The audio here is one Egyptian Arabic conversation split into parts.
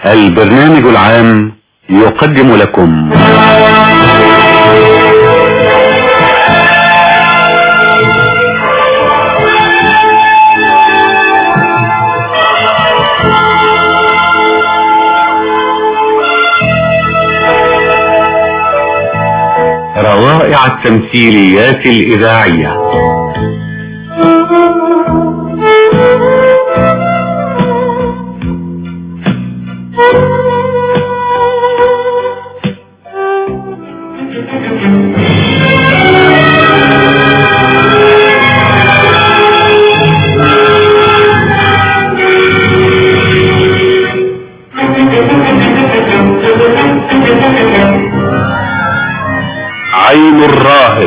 البرنامج العام يقدم لكم روائع التمثيليات الإذاعية عين الراهب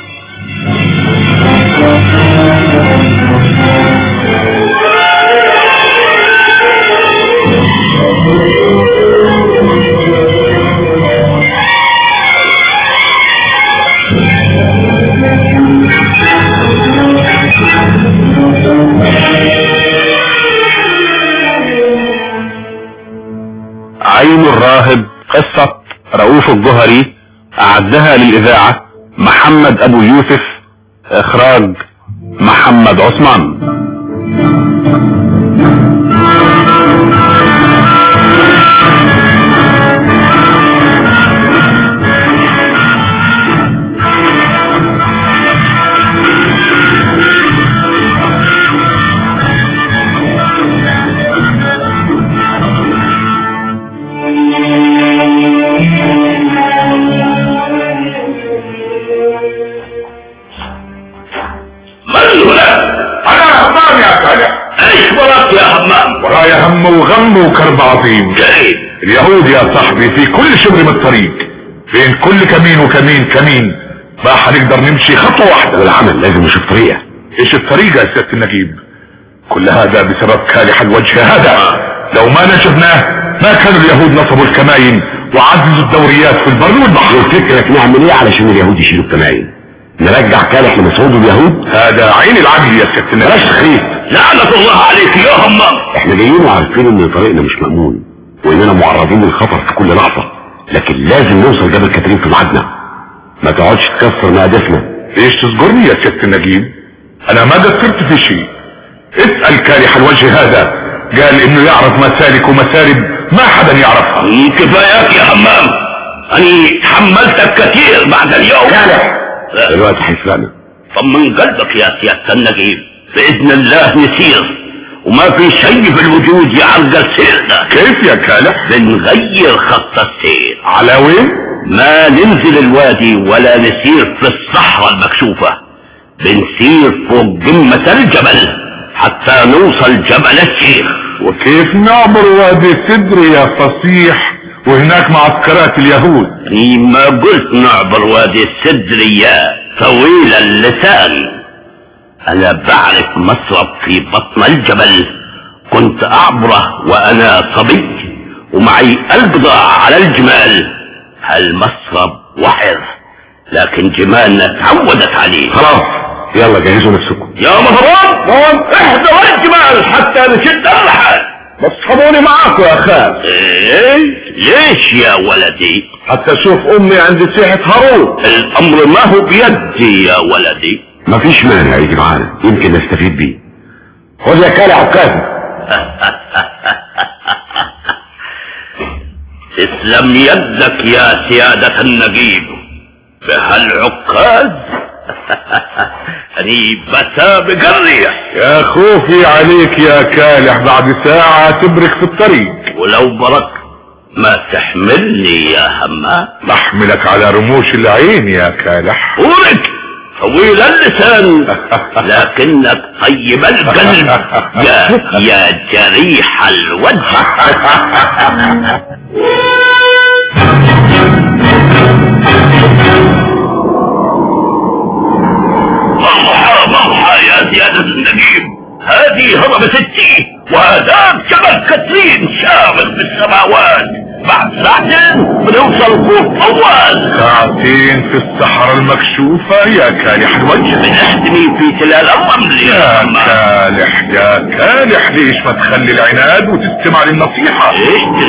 عين الراهب قصة رؤوف الجهري أعدها للإذاعة محمد أبو يوسف إخراج محمد عثمان من هنا؟ انا همام يا كالح ايش وراك يا همام؟ ورايا هم وغم وكرب عظيم جيد اليهود يا صاحبي في كل شبر من الطريق بين كل كمين وكمين كمين ما حنقدر نمشي خطوة واحدة والعمل لازم نشوف طريقة ايش الطريقة يا سيادة النجيب كل هذا بسبب كالح الوجه هذا لو ما نشفناه ما كانوا اليهود نصبوا الكماين وعززوا الدوريات في البر والبحر فكرك نعمل ايه علشان اليهود يشيلوا الكمائن نرجع كالح لمسعود اليهود هذا عين العمل يا سيادة بلاش النجيب تخريف لعنة الله عليك يا همام احنا جايين وعارفين ان طريقنا مش مأمون واننا معرضين للخطر في كل لحظة لكن لازم نوصل جبل كاترين في ميعادنا ما تقعدش تكسر مقادفنا ليش تصجرني يا سيادة النجيب انا ما قصرت في شيء اسأل كالح الوجه هذا قال انه يعرف مسالك ومسارب ما حدا يعرفها كفاياك يا همام اني حملتك كثير بعد اليوم دلوقتي هيسرقنا طمن قلبك يا سيادة النجيب بإذن الله نسير وما في شيء في الوجود يعرقل سيرنا كيف يا كالح بنغير خط السير على وين ما ننزل الوادي ولا نسير في الصحراء المكشوفة بنسير فوق قمة الجبل حتى نوصل جبل الشيخ وكيف نعبر وادي سدر يا فصيح وهناك معسكرات اليهود أني ما قلت نعبر وادي السدر يا طويل اللسان انا بعرف مصرف في بطن الجبل كنت اعبره وانا صبي ومعي البضاعة على الجمال هالمصرف وحر لكن جمالنا تعودت عليه خلاص يلا جهزوا نفسكم يا مهران احذر الجمال حتى نشد الرحل بس خذوني معاكم يا خال ايه ليش يا ولدي حتى اشوف امي عند سيحة هارون الامر ما هو بيدي يا ولدي مفيش مانع يجي معانا يمكن نستفيد بيه خد يا كالح عكازي تسلم يدك يا سيادة النجيب بهالعكاز اني بسابق الريح يا خوفي عليك يا كالح بعد ساعة تبرك في الطريق ولو برك ما تحملني يا همام بحملك على رموش العين يا كالح قولك طويل اللسان لكنك طيب القلب يا يا جريح الوجه مرحى مرحى يا سيادة النجيب هذه هضبة ستي وهذاك جبل كترين شامخ بالسماوات بعد ساعتين بنوصل فوق طوال ساعتين في الصحراء المكشوفة يا كالح الوجه بنحتمي في تلال الرمل يا يا همام كالح يا كالح ليش ما تخلي العناد وتستمع للنصيحة ايش تريد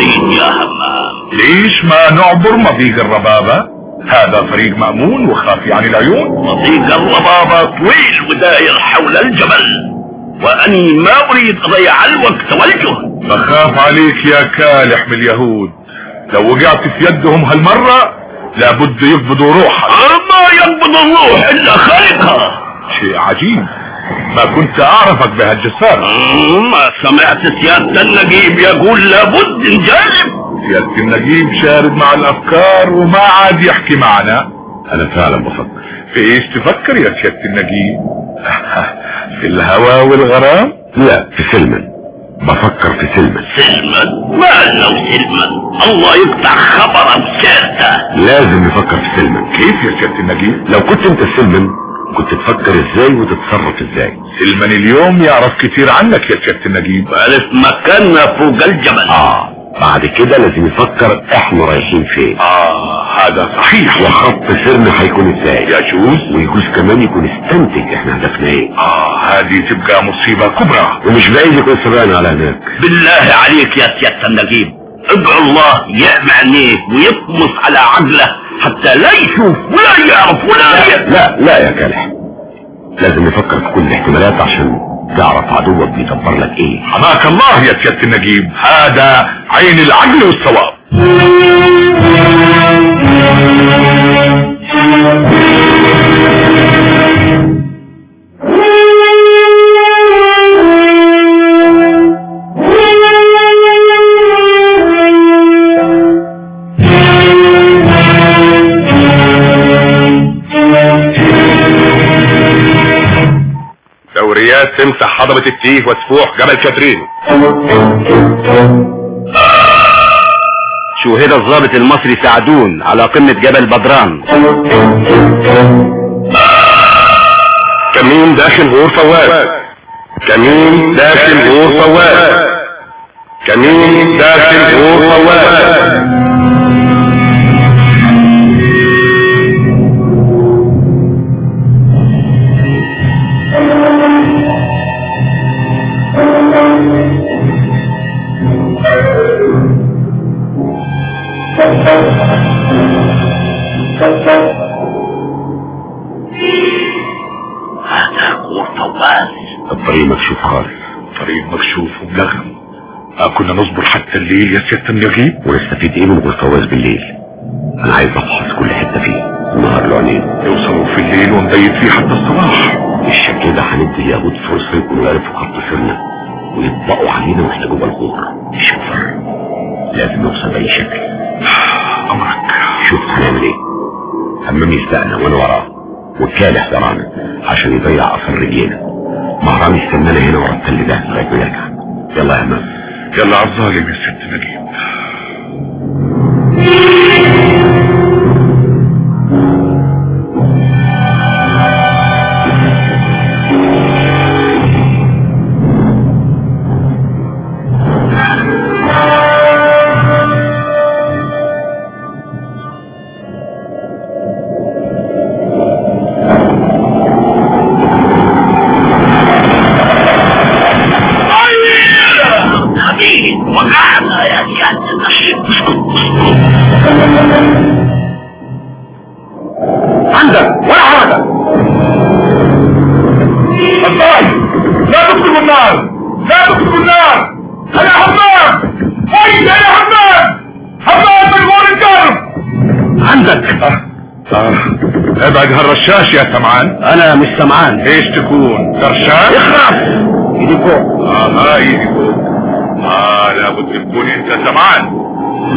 يا همام ليش ما نعبر مضيق الربابة هذا طريق مأمون وخافي عن العيون مضيق الربابة طويل وداير حول الجبل وأني ما أريد أضيع الوقت والجهد بخاف عليك يا كالح من اليهود لو وقعت في يدهم هالمرة لابد يقبضوا روحك ما يقبض الروح إلا خالقها شيء عجيب ما كنت اعرفك بهالجسارة ما سمعت سيادة النقيب يقول لابد نجرب سيادة النجيب شارد مع الافكار وما عاد يحكي معنا انا فعلا بفكر في ايش تفكر يا سيادة النجيب في الهوى والغرام لا في سلما بفكر في سلما سلما ما لو سلما الله يقطع خبره بسيرته لازم نفكر في سلما كيف يا سيادة النجيب لو كنت انت سلما كنت تفكر ازاي وتتصرف ازاي سلمان اليوم يعرف كتير عنك يا سيادة النجيب عرف مكاننا فوق الجبل اه بعد كده لازم يفكر احنا رايحين فين اه هذا صحيح وخط سيرنا هيكون ازاي يجوز ويجوز كمان يكون استنتج احنا هدفنا ايه اه هذه تبقى مصيبة كبرى ومش بعيد يكون سبقنا على هناك بالله عليك يا سيادة النقيب ادعو الله يعمى عينيه ويطمس على عقله حتى لا يشوف ولا يعرف ولا ي... لا لا يا كالح لازم نفكر في كل الاحتمالات عشان تعرف عدوك بيدبر لك ايه حماك الله يا سيادة النجيب هذا عين العقل والصواب دوريات تمسح هضبة التيه وسفوح جبل كاترين شوهد الضابط المصري سعدون على قمة جبل بدران كمين داخل غور فواز كمين داخل غور فواز كمين داخل غور فواز هذا هو فواز الطريق مكشوف خالص طريق مكشوف وملغم ما كنا نصبر حتى الليل يا سيادة النجيب ونستفيد ايه من فواز بالليل انا عايز افحص كل حته فيه النهار له عينين يوصلوا في الليل ونبيت فيه حتى الصباح بالشكل ده هندي اليهود فرصه يكونوا يعرفوا خط سيرنا ويطبقوا علينا واحنا جوه الغور الشوفر لازم نوصل باي شكل امرك شوف هنعمل ايه همام يسبقنا وانا وراه والكالح ورانا عشان يضيع اثر رجلينا مهران يستنانا هنا ورا التل ده لغايه ما يرجع يلا يا همام يلا على الظالم يا سيادة النجيب حبيب وقعنا يا سيادة اسكت عندك ولا حركة الضاي لا تدخلوا النار لا تدخلوا النار انا حمام اي انا حمام حمام من غور الكرب عندك ابعد هالرشاش يا سمعان انا مش سمعان ايش تكون درشان اخرس ايدي فوق اه ها ايدي فوق اه لابد تكون انت سمعان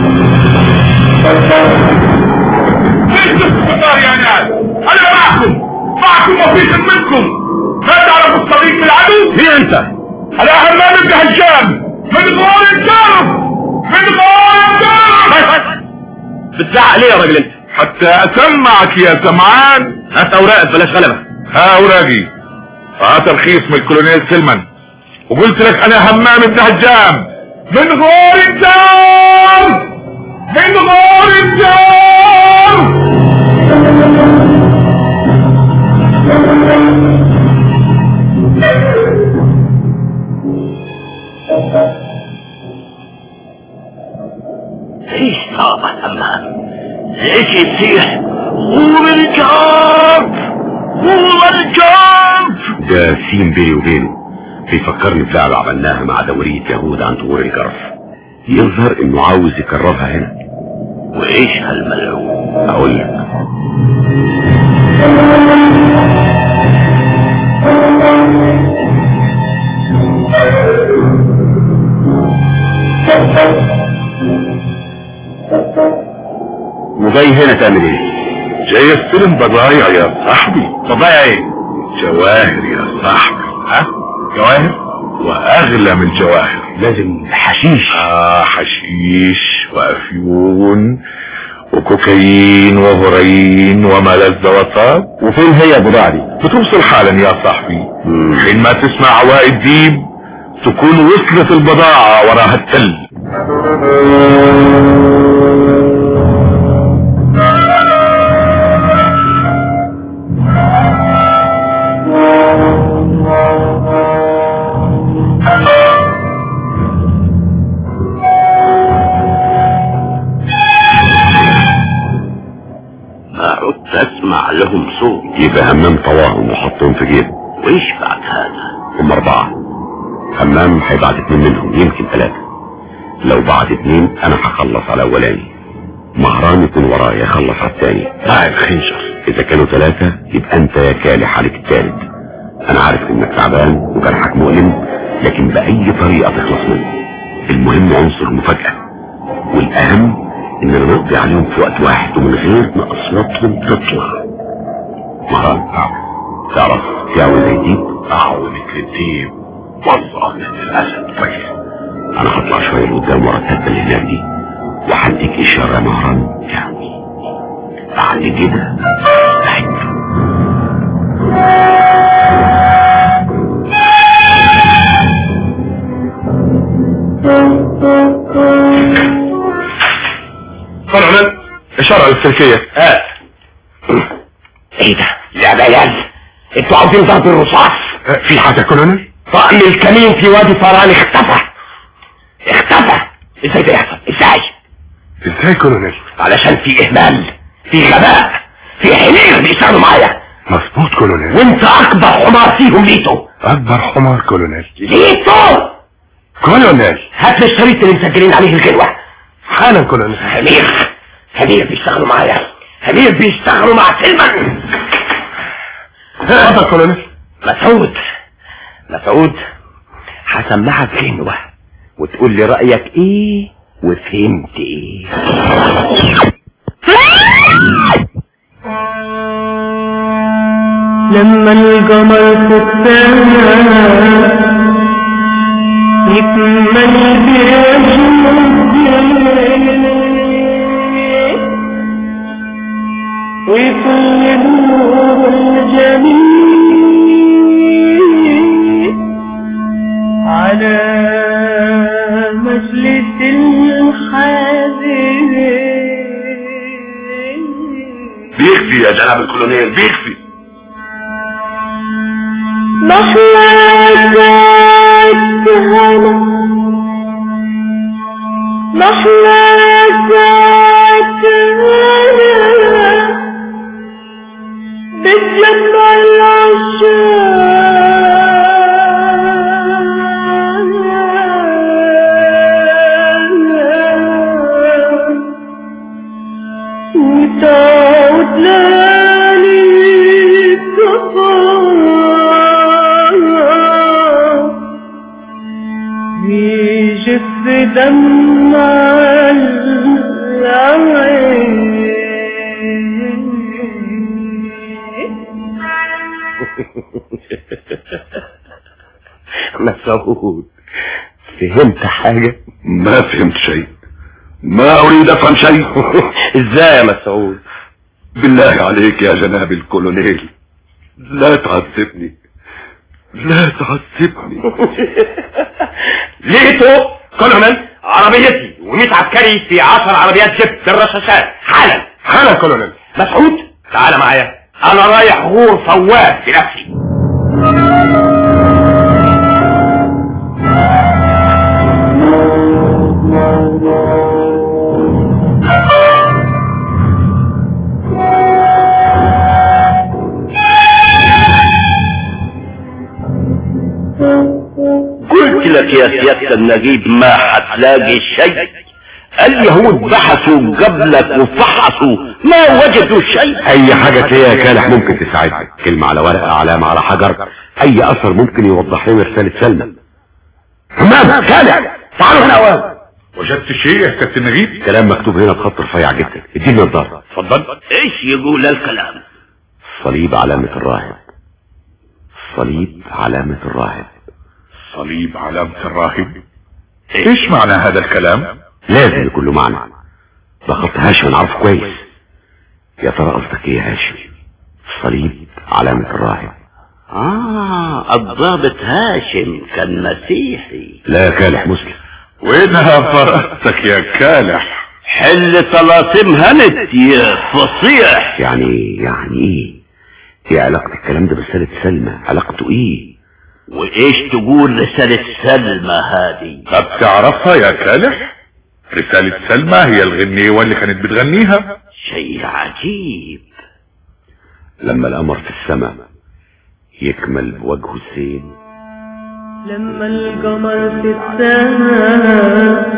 ليش تدخلوا النار يا ناس انا معكم معكم وفيق منكم ما تعرفوا الطريق من العدو مين انت انا همام بن هشام من غور الكرب من غور الكرب بتزعق ليه يا راجل انت حتى اسمعك يا سمعان هات اوراقك بلاش غلبة ها اوراقي ها ترخيص من الكولونيل سلمان وقلت لك انا همام بن هجام من غور الدار من غور الدار ايش صاب همام ليش يصيح غور الجاب غور الجاب ده سين بيني وبينه بيفكرني بلعبة عملناها مع دورية يهود عن طور الجرف يظهر انه عاوز يكررها هنا وايش هالملعون اقول لك وجاي هنا تعمل ايه جاي استلم بضايع يا صاحبي بضايع ايه جواهر يا صاحبي ها جواهر واغلى من الجواهر لازم حشيش آه حشيش وافيون وكوكايين وهرين وما لذ وطاب وفين هي البضاعة دي بتوصل حالا يا صاحبي حين ما تسمع عوائد ديب تكون وصلت البضاعة وراها التل ما عدت اسمع لهم صوت يبقى همام طواهم وحطهم في جيبه وايش بعد هذا هم اربعة همام هيبعت اتنين منهم يمكن ثلاثة لو بعت اتنين انا هخلص على الاولاني مهران يكون ورايا يخلص على التاني معي الخنجر اذا كانوا ثلاثة يبقى انت يا كالح عليك التالت انا عارف انك تعبان وجرحك مؤلم لكن باي طريقة تخلص منه المهم عنصر المفاجأة والاهم اننا نقضي عليهم في وقت واحد ومن غير ما اصواتهم تطلع مهران تعرف تعوي زي دي اعوى مثل الديب والله مثل الاسد كويس انا هطلع شوية لقدام ورا التبة اللي هناك دي وهديك اشارة يا مهران تعوي بعد كده استعد فرعنا اشارة للسلكية هات ايه ده يا عيال انتوا عاوزين ضرب الرصاص في حاجة كولونيل طقم الكمين في وادي فران اختفى اختفى ازاي ده يحصل ازاي ازاي كولونيل علشان في اهمال في غباء في حمير بيشتغلوا معايا مظبوط كولونيل وانت اكبر حمار فيهم ليتو اكبر حمار كولونيل ليتو كولونيل هات لي الشريط اللي مسجلين عليه الغلوة حالا كولونيل حمير حمير بيشتغلوا معايا حمير بيشتغلوا مع سلمان اتفضل كولونيل مسعود مسعود هسمعك غنوة وتقول لي رأيك ايه وفهمت ايه لما القمر في السماء يكمل بيجمل ويكون نور الجميل على مجلس الحزين بيكفي يا جناب الكولونيل بيكفي محلى هنا محلى هنا بتجمع العشاق وتعود لالي كفار يجف دمع العين مسعود فهمت حاجة ما فهمت شيء ما اريد افهم شيء ازاي يا مسعود بالله عليك يا جناب الكولونيل لا تعذبني لا تعذبني لقيته كولونيل عربيتي و100 عسكري في 10 عربيات جيب بالرشاشات حالا حالا كولونيل مسعود تعال معايا انا رايح غور فواه بنفسي لك يا سيادة النجيب ما هتلاقي شيء اليهود بحثوا قبلك وفحصوا ما وجدوا شيء اي حاجة تلاقيها يا كالح ممكن تساعدك كلمة على ورقة علامة على حجر اي اثر ممكن يوضح لنا رسالة سلمى تمام كالح تعالوا هنا اوام وجدت شيء يا كابتن نجيب كلام مكتوب هنا بخط رفيع جدا اديني النظارة اتفضل ايش يقول الكلام صليب علامة الراهب صليب علامة الراهب صليب علامة الراهب ايش معنى هذا الكلام لازم يكون له معنى ده خط هاشم انا عارفه كويس يا ترى قصدك ايه يا هاشم صليب علامة الراهب اه الضابط هاشم كان مسيحي لا يا كالح مسلم وينها فرقتك يا كالح حل طلاسم هنت يا فصيح يعني يعني ايه ايه علاقة الكلام ده برسالة سلمى علاقته ايه وايش تقول رسالة سلمى هذه طب تعرفها يا كالح رسالة سلمى هي الغنيوة اللي كانت بتغنيها شيء عجيب لما القمر في السماء يكمل بوجهه الزين لما القمر في السماء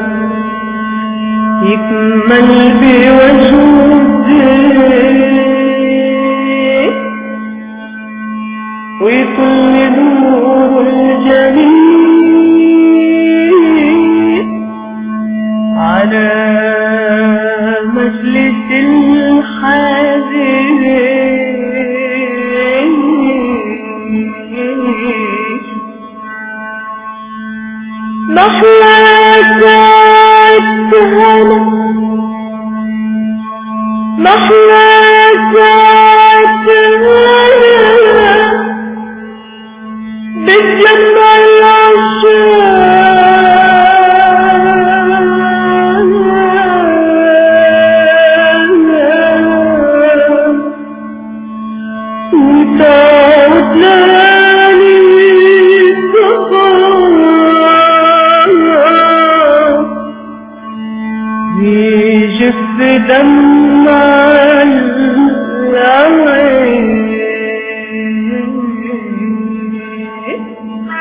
يكمل بوجهه الزين ويكون نور الجميل على مجلس الحزين محلى هنا محلى هنا بتجمع العشاق وتعود ليالي الصفا يجف دمع العين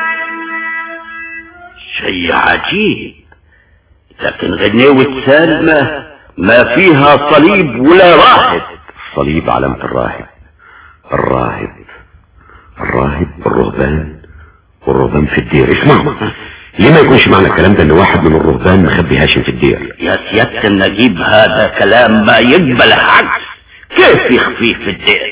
شيء عجيب لكن غنيوة سلمى ما فيها صليب ولا راهب صليب علامة الراهب الراهب الراهب الرهبان والرهبان في الدير اسمعوا ليه ما يكونش معنى الكلام ده ان واحد من الرهبان مخبي هاشم في الدير يا سيادة النجيب هذا كلام ما يقبل عكس كيف يخفيه في الدير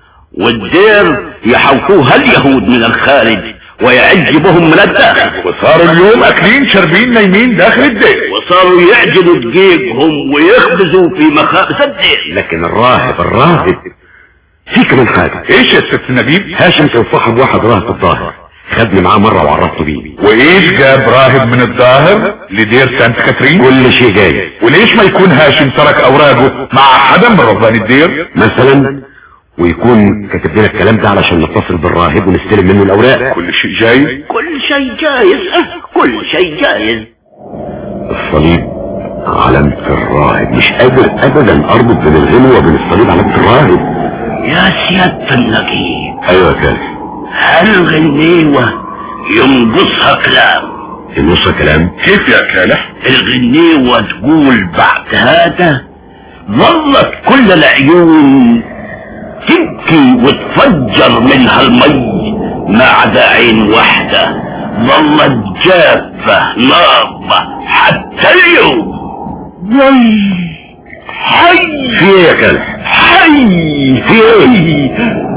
والدير يحوطوها اليهود من الخارج ويعجبهم من الداخل وصاروا اليوم اكلين شاربين نايمين داخل الدير وصاروا يعجنوا دقيقهم ويخبزوا في مخابز الدير لكن الراهب الراهب في كمان حاجة ايش يا ست نجيب هاشم كان صاحب واحد راهب الظاهر خدني معاه مرة وعرفت بيه وايش جاب راهب من الظاهر لدير سانت كاترين كل شيء جاي وليش ما يكون هاشم ترك اوراقه مع حدا من رهبان الدير مثلا ويكون كاتب لنا الكلام ده علشان نتصل بالراهب ونستلم منه الاوراق كل شيء جاي كل شيء جايز أه، كل شيء جايز الصليب علامة الراهب مش قادر ابدا اربط بين الغنوة وبين الصليب علامة الراهب يا سيادة النجيب ايوه يا كالح هل غنيوة ينقصها كلام النص كلام كيف يا كالح الغنيوة تقول بعد هذا ظلت كل العيون تبكي وتفجر منها المي ما عدا عين واحدة ظلت جافة نارة حتى اليوم وي حي في ايه يا كالح حي في ايه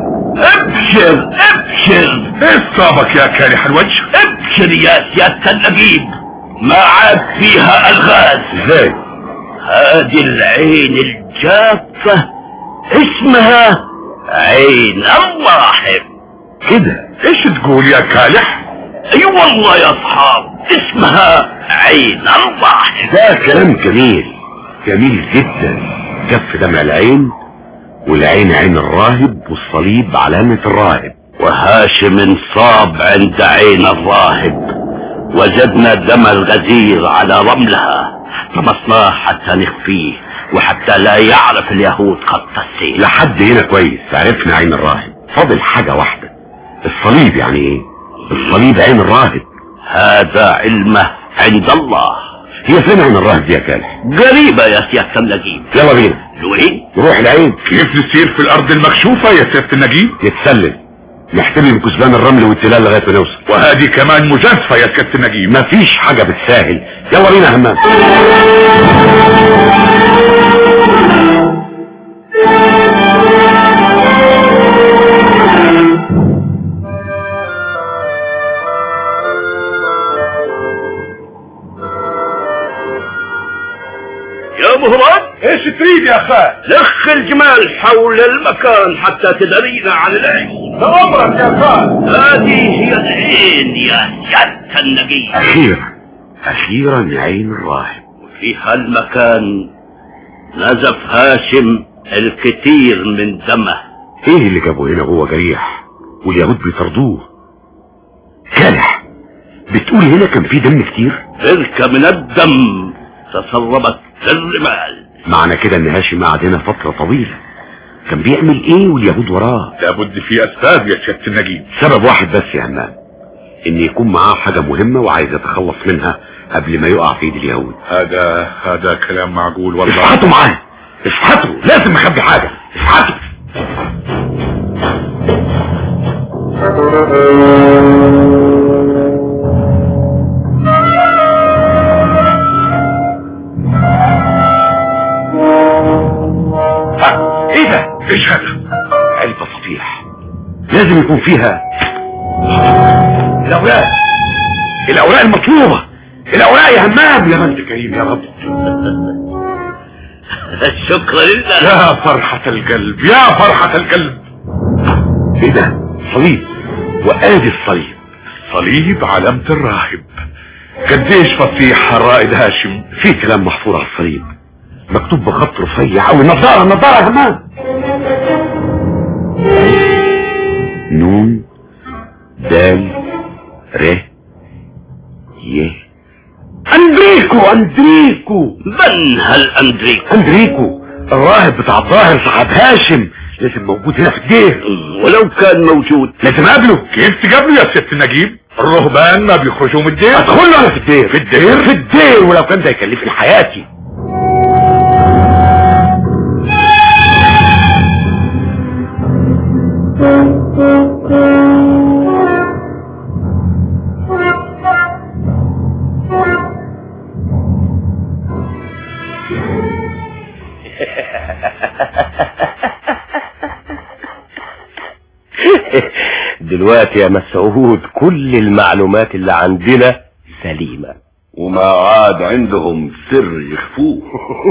ابشر ابشر ايش صابك يا كالح الوجه ابشر يا سيادة النجيب ما عاد فيها الغاز ازاي هذه العين الجافة اسمها عين الراحب كده ايش تقول يا كالح اي والله يا اصحاب اسمها عين الراحب ده كلام جميل جميل جدا كف دمع العين والعين عين الراهب والصليب علامة الراهب وهاشم انصاب عند عين الراهب وجدنا دم الغزير على رملها طمسناه حتى نخفيه وحتى لا يعرف اليهود خط السير لحد هنا كويس عرفنا عين الراهب فاضل حاجة واحدة الصليب يعني ايه الصليب عين الراهب هذا علمه عند الله هي فين عن الراهب دي يا كالح قريبة يا سيادة النجيب يلا بينا لوين نروح العين كيف نسير في الارض المكشوفة يا سيادة النجيب نتسلل نحتمي بكثبان الرمل والتلال لغايه ما نوصل وهذه كمان مجازفة يا سيادة النجيب مفيش حاجه بتساهل يلا بينا يا همام يا مهران ايش تريد يا خال لخ الجمال حول المكان حتى تدرينا عن العيون لأمرك يا خال هذه هي العين يا سيادة النجيب اخيرا اخيرا يا عين الراهب وفي هالمكان نزف هاشم الكثير من دمه ايه اللي جابه هنا هو جريح واليهود بيطردوه كالح بتقول هنا كان في دم كتير بركة من الدم تسربت في الرمال معنى كده ان هاشم قعد هنا فترة طويلة كان بيعمل ايه واليهود وراه لابد في اسباب يا سيادة النجيب سبب واحد بس يا همام ان يكون معاه حاجة مهمة وعايز يتخلص منها قبل ما يقع في ايد اليهود هذا هذا كلام معقول والله افحطوا معاه افحطوا لازم اخبي حاجة افحطوا ها، ايه ده ايش هذا علبة صفيح لازم يكون فيها الاوراق الاوراق المطلوبة الاوراق يا همام يا ما انت كريم يا رب شكرا لله يا فرحة القلب يا فرحة القلب ايه ده صليب وادي الصليب صليب علامة الراهب قديش فصيح الرائد هاشم في كلام محفور على الصليب مكتوب بخط رفيع او النظارة النظارة يا همام نون دال ر ي اندريكو اندريكو من هالاندريك اندريكو الراهب بتاع الظاهر صاحب هاشم لازم موجود هنا في الدير ولو كان موجود لازم اقابله كيف تقابله يا ست النجيب الرهبان ما بيخرجوا من الدير ادخل له انا في الدير في الدير في الدير ولو كان ده يكلفني حياتي دلوقتي يا مسعود كل المعلومات اللي عندنا سليمة وما عاد عندهم سر يخفوه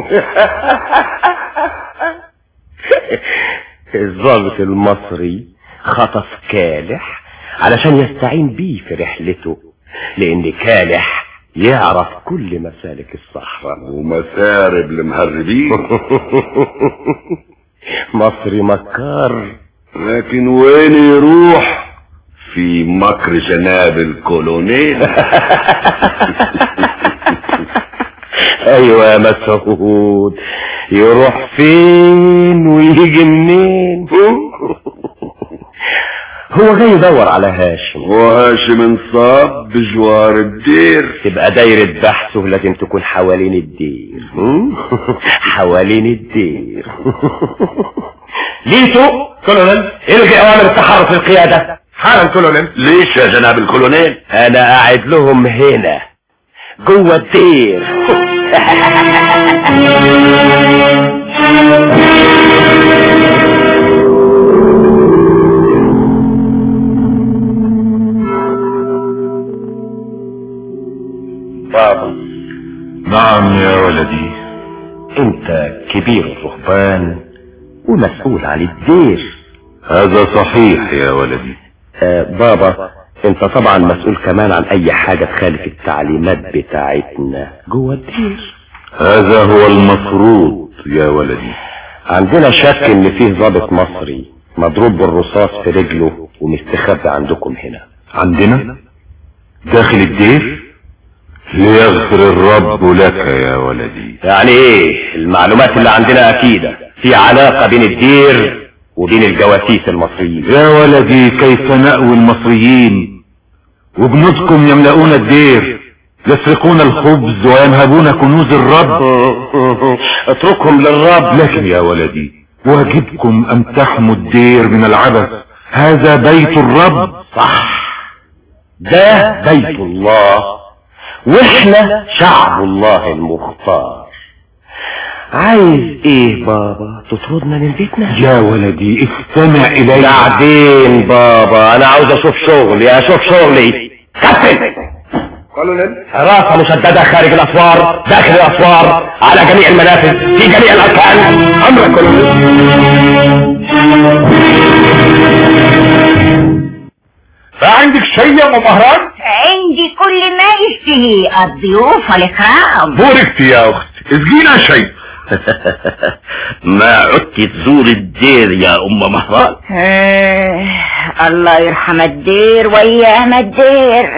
الضابط المصري خطف كالح علشان يستعين بيه في رحلته لان كالح يعرف كل مسالك الصحراء ومسارب المهربين مصري مكار لكن وين يروح في مكر جناب الكولونيل ايوه يا مسعود يروح فين ويجي منين هو جاي يدور على هاشم وهاشم انصاب بجوار الدير تبقى دايرة بحثه لازم تكون حوالين الدير حوالين الدير ليتو كولونيل الغي اوامر التحرك للقيادة حالا كولونيل ليش يا جناب الكولونيل انا قاعد لهم هنا جوه الدير بابا نعم يا ولدي انت كبير الرهبان ومسؤول عن الدير هذا صحيح يا ولدي آه بابا انت طبعا مسؤول كمان عن اي حاجة تخالف التعليمات بتاعتنا جوه الدير هذا هو المفروض يا ولدي عندنا شك ان فيه ضابط مصري مضروب بالرصاص في رجله ومستخبي عندكم هنا عندنا داخل الدير ليغفر الرب لك يا ولدي يعني ايه المعلومات اللي عندنا اكيدة في علاقة بين الدير وبين الجواسيس المصريين يا ولدي كيف نأوي المصريين وجنودكم يملؤون الدير يسرقون الخبز وينهبون كنوز الرب اتركهم للرب لكن يا ولدي واجبكم ان تحموا الدير من العبث هذا بيت الرب صح ده بيت الله واحنا شعب الله المختار عايز ايه بابا تطردنا من بيتنا يا ولدي استمع الي بعدين بابا انا عاوز اشوف شغلي اشوف شغلي كابتن حراسة مشددة خارج الاسوار داخل الاسوار على جميع المنافذ في جميع الاركان امرك كولونيل فعندك شيء يا ام مهران عندي كل ما يشتهي الضيوف والإكرام بوركت يا اخت اسقينا شيء ما عدت تزور الدير يا ام مهران آه، الله يرحم الدير وأيام الدير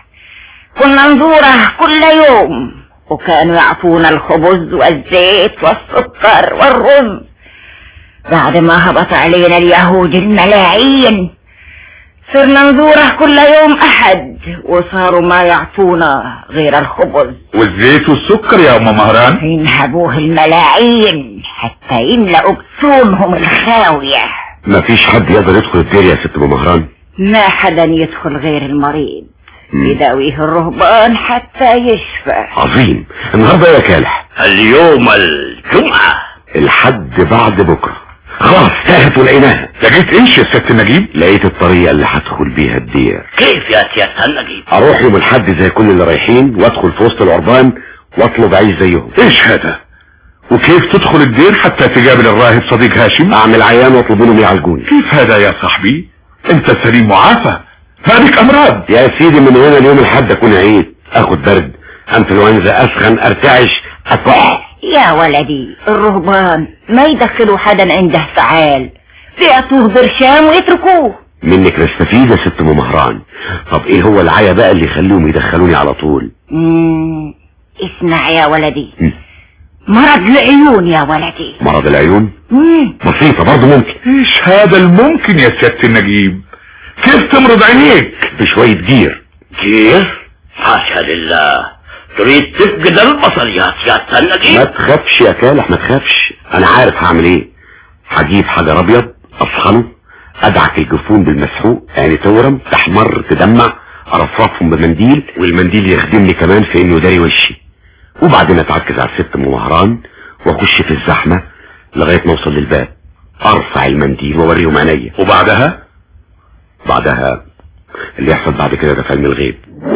كنا نزوره كل يوم وكانوا يعطونا الخبز والزيت والسكر والرز بعد ما هبط علينا اليهود الملاعين صرنا نزوره كل يوم أحد وصاروا ما يعطونا غير الخبز والزيت والسكر يا ام مهران ينهبوه الملاعين حتى يملأوا بطونهم الخاوية مفيش حد يقدر يدخل الدير يا ست ام مهران ما حدا يدخل غير المريض مم. يداويه الرهبان حتى يشفى عظيم النهارده يا كالح اليوم الجمعة الحد بعد بكره خلاص تاهت ولقيناها لقيت ايش يا ست نجيب لقيت الطريقه اللي هدخل بيها الدير كيف يا سيادة النجيب اروح يوم الحد زي كل اللي رايحين وادخل في وسط العربان واطلب عيش زيهم ايش هذا وكيف تدخل الدير حتى تقابل الراهب صديق هاشم اعمل عيان واطلب منهم يعالجوني كيف هذا يا صاحبي انت سليم معافى مالك امراض يا سيدي من هنا اليوم الحد اكون عيد اخد برد انفلونزا اسخن ارتعش اكح يا ولدي الرهبان ما يدخلوا حدا عنده فعال بيعطوه برشام ويتركوه منك نستفيد يا ست ام مهران طب ايه هو العيا بقى اللي يخليهم يدخلوني على طول مم. اسمع يا ولدي مم. مرض العيون يا ولدي مرض العيون مم. بسيطة برضه ممكن ايش هذا الممكن يا سيادة النجيب كيف تمرض عينيك بشوية جير كيف حاشا لله تريد تفقد البصر يا سيادة ما النجيب تخافش يا كالح ما تخافش انا عارف هعمل ايه هجيب حجر ابيض افخنه ادعك الجفون بالمسحوق يعني تورم تحمر تدمع ارفرفهم بمنديل والمنديل يخدمني كمان في انه داري وشي وبعدين اتعكز على الست ام مهران واخش في الزحمه لغايه ما اوصل للباب ارفع المنديل واوريهم عينيا وبعدها بعدها اللي يحصل بعد كده ده في علم الغيب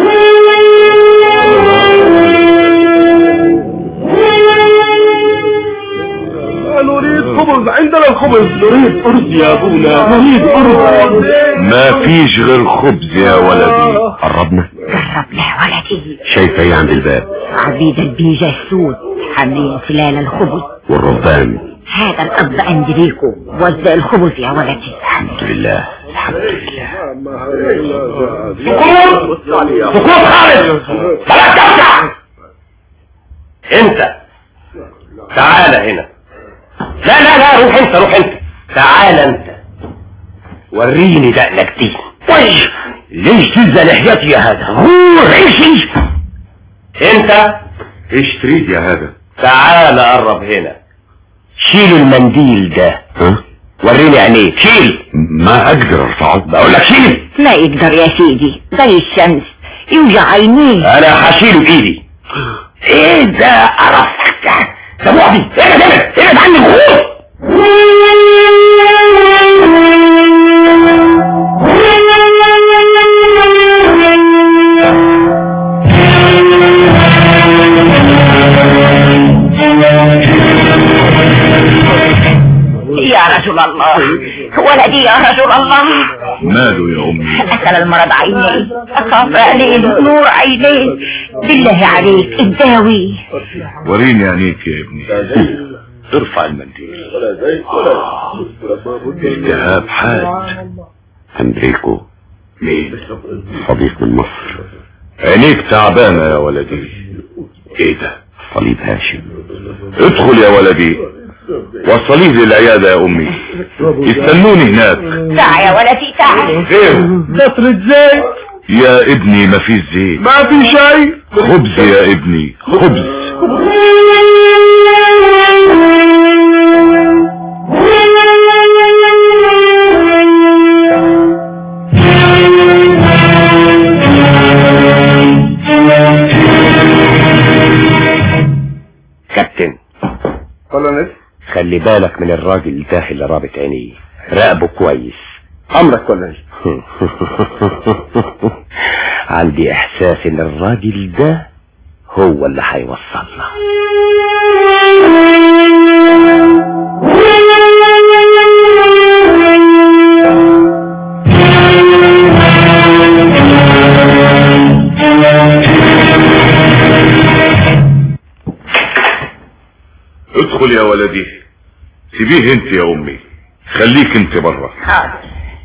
نريد خبز عندنا الخبز نريد أرز يا أبونا نريد أرز ما فيش غير خبز يا ولدي قربنا قرب له ولدي شايفه ايه عند الباب عبيد البيجة السود حاملين سلال الخبز والرهبان هذا الأب أندريكو وزع الخبز يا ولدي الحمد لله الحمد لله سكوت خالد بلاش ترجع انت تعال هنا لا لا لا روح انت روح انت تعال انت وريني دقنك دي ويش ليش تلزق لحيتي يا هذا روح ايش انت ايش تريد يا هذا تعال قرب هنا شيل المنديل ده ها وريني عينيك شيل ما اقدر ارفعه بقول لك شيل ما يقدر يا سيدي زي الشمس يوجع عينيه انا هشيله بايدي ايه ده قرفك ده ده بعدي ابعد ابعد ابعد عني الغور يا رجل الله ولدي يا رجل الله ماله يا امي أكل المرض عينيه أخاف عليه نور عينيه بالله عليك الداوي وريني عينيك يا ابني ارفع المنديل التهاب حاد اندريكو مين صديق من مصر عينيك تعبانة يا ولدي ايه ده صليب هاشم ادخل يا ولدي وصليه للعيادة يا امي يستنوني هناك تعا يا ولدي تعا ايه قطرة زيت يا ابني ما فيش زيت ما في شيء خبز يا ابني خبز كابتن كولونيل خلي بالك من الراجل ده اللي رابط عينيه راقبه كويس امرك كولونيل عندي احساس ان الراجل ده هو اللي هيوصلنا ادخل يا ولدي سيبيه انت يا امي خليك انت بره حاضر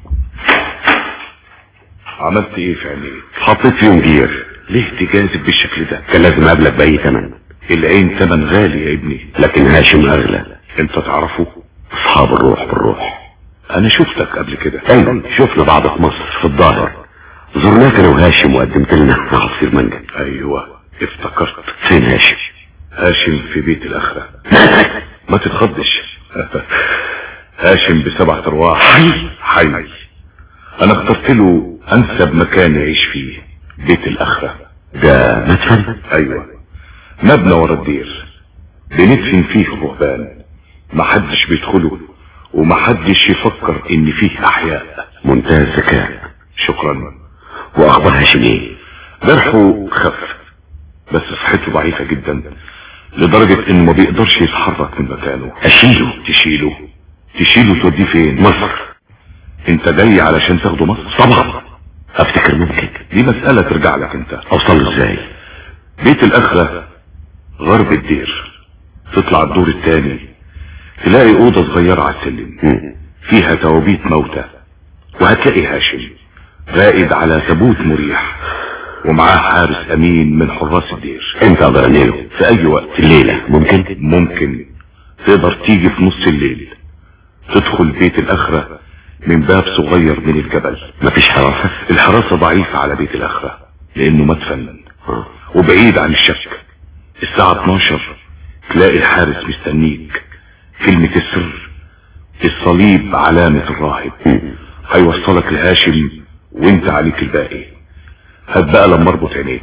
عملت ايه في عينيك حطيت فيهم جير ليه تجازف بالشكل ده كان لازم اقابلك باي ثمن العين تمن غالي يا ابني لكن هاشم اغلى انت تعرفه اصحاب الروح بالروح انا شفتك قبل كده ايوه شفنا بعض في مصر في الظاهر زرناك انا وهاشم وقدمت لنا عصير مانجا ايوه افتكرت فين هاشم هاشم في بيت الاخرة ما تتخضش هاشم بسبعة ارواح حي حي انا اخترت له انسب مكان يعيش فيه بيت الاخرة ده مدفن ايوه مبنى ورا الدير بندفن فيه الرهبان محدش بيدخله ومحدش يفكر ان فيه احياء منتهى الذكاء شكرا واخبار هاشم ايه جرحه خف بس صحته ضعيفة جدا لدرجة انه ما بيقدرش يتحرك من مكانه اشيله تشيله تشيله توديه فين مصر انت جاي علشان تاخده مصر طبعا افتكر ممكن دي مسألة ترجع لك انت اوصل له ازاي بيت الاخرة غرب الدير تطلع الدور التاني تلاقي اوضة صغيرة على السلم مم. فيها توابيت موتى وهتلاقي هاشم راقد على تابوت مريح ومعاه حارس امين من حراس الدير امتى اقدر انيله في اي وقت الليلة ممكن ممكن تقدر تيجي في نص الليل تدخل بيت الاخرة من باب صغير من الجبل مفيش حراسة الحراسة ضعيفة على بيت الاخرة لانه مدفن آه. وبعيد عن الشك الساعة 12 تلاقي الحارس مستنيك كلمة السر الصليب علامة الراهب مم. هيوصلك لهاشم وانت عليك الباقي هات بقى لما اربط عينيك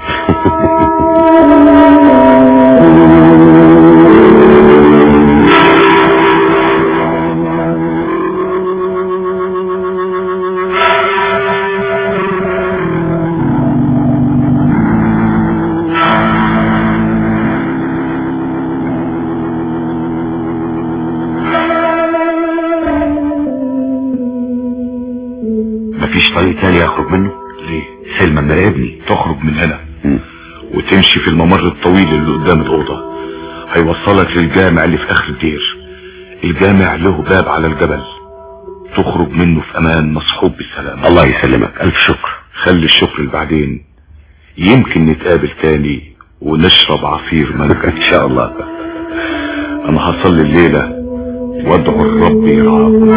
مفيش طريق تاني اخرج منه ليه سلمى مراقبني تخرج من هنا مم. وتمشي في الممر الطويل اللي قدام الأوضة هيوصلك للجامع اللي في آخر الدير الجامع له باب على الجبل تخرج منه في أمان مصحوب بالسلامة الله يسلمك الف شكر خلي الشكر لبعدين يمكن نتقابل تاني ونشرب عصير مانجا ان شاء الله أنا هصلي الليلة وادعو الرب يرعاكم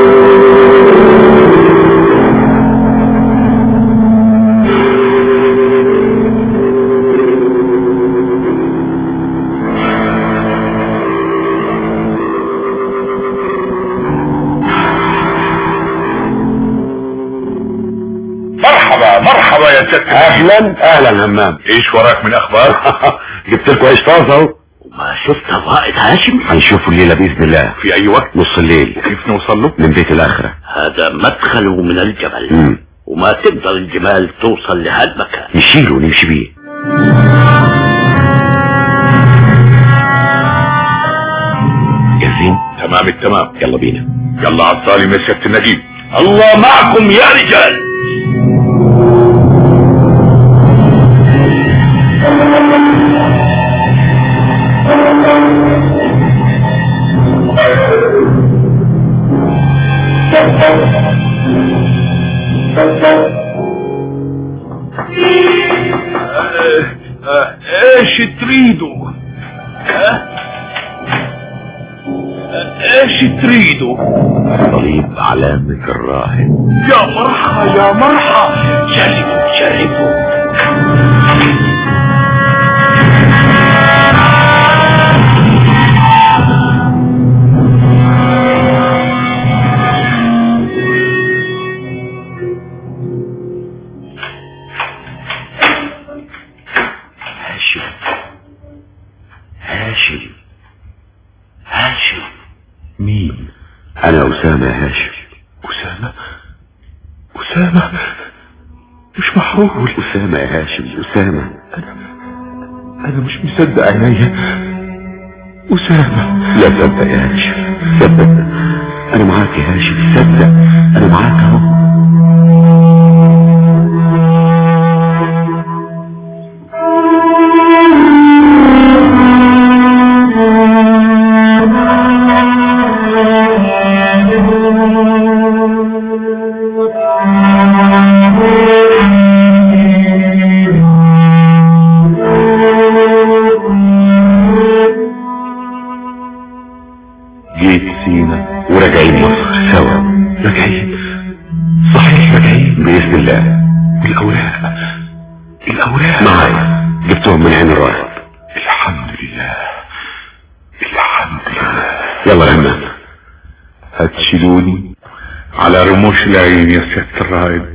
مرحبا مرحبا يا ست اهلا اهلا همام ايش وراك من اخبار جبت لكم عيش طازه اهو ما شفت الرائد هاشم هنشوفه الليله باذن الله في اي وقت نص الليل كيف نوصل له من بيت الاخره هذا مدخله من الجبل مم. وما تقدر الجمال توصل لهالمكان نشيله ونمشي بيه جاهزين تمام التمام يلا بينا يلا عطالي من سيادة النجيب الله معكم يا رجال ايش تريدوا ايش تريدوا صليب علامة الراهب يا مرحى يا مرحى جربوا جربوا هاشم هاشم هاشم مين انا اسامة يا هاشم أسامة أسامة مش معقول اسامة يا هاشم اسامة أنا مش مصدق عينيا أسامة لا صدق يا هاشم صدق انا معاك يا هاشم صدق انا معاك اهو جيت سينا وراجعين مصر سوا راجعين صحيح راجعين باذن الله الأوراق الأوراق معايا جبتهم من عين الراهب الحمد لله الحمد لله يلا يا همام هتشيلوني على رموش العين يا سيادة الرائد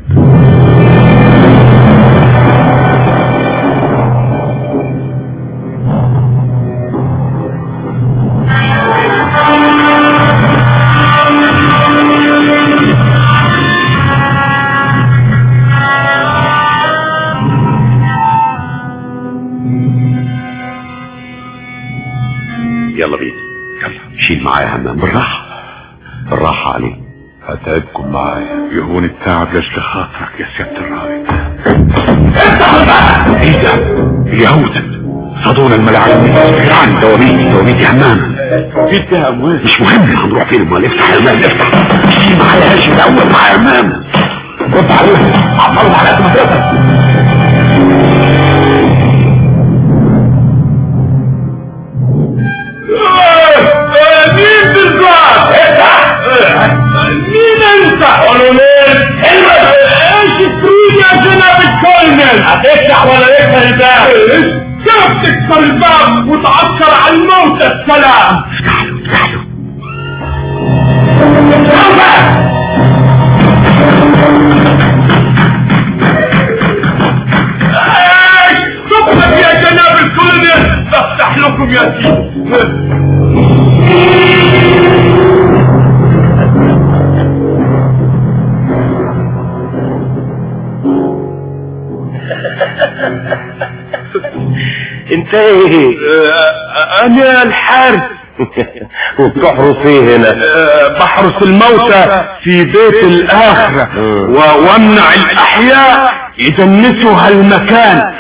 يلا بينا يلا شيل معايا يا همام بالراحة بالراحة عليك هتعبكم معايا يهون التعب لاجل خاطرك يا سيادة الرائد ايه ده اليهود صادونا الملاعين جيران دواميتي دواميتي يا همام في فيها اموال مش مهم هنروح فين امال افتح يا همام افتح شيل معايا يا هاشم الاول معايا يا همام رد عليهم عطلوا على قد ما تقدر مين بالظبط مين انت كولونيل ايش تريد يا جناب الكولونيل هتفتح ولا يفتح الباب كيف تكسر الباب وتعكر على الموت السلام افتح له ايش سبحك يا جناب الكولونيل بفتح لكم يا سيدي انت ايه انا الحارس وبتحرس ايه هنا بحرس الموتى في بيت الآخرة و- وامنع الأحياء يدنسوا هالمكان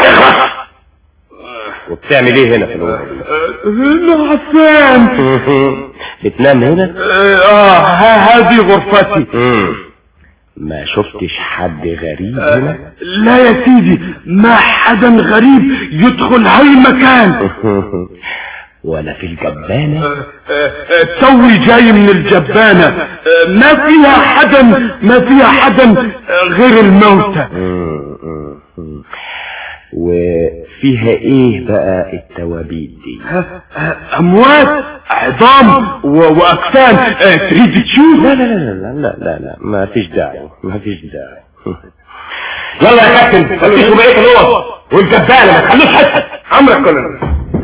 وبتعمل ايه هنا في الأوضة هنا عفان بتنام هنا اه ها- هذه غرفتي مم. ما شفتش حد غريب هنا لا يا سيدي ما حدا غريب يدخل هالمكان ولا في الجبانة توي جاي من الجبانة ما فيها حدا ما فيها حدا غير الموتى مم. مم. وفيها ايه بقى التوابيت دي اموات عظام و- واكفان آه، تريد تشوف لا لا لا لا لا لا لا ما فيش داعي ما فيش داعي يلا يا كابتن فتشوا بقية الأوض والجبانة ما تخلوش حد امرك كلنا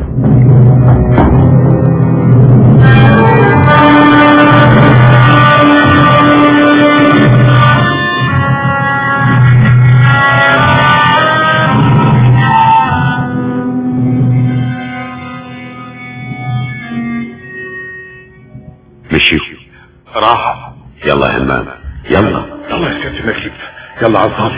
مشيوا راحة يلا يا همام يلا يلا يا كابتن نجيب يلا على الصالح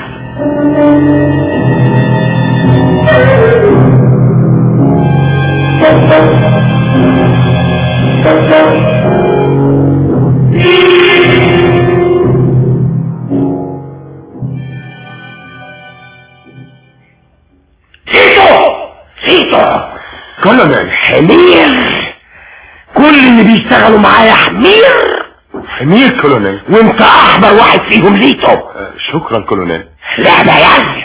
سيتو سيتو كولونيل حمير كل اللي بيشتغلوا معايا حمير حمير كولونيل وانت احمر واحد فيهم ليتو آه، شكرا كولونيل لعبة يعني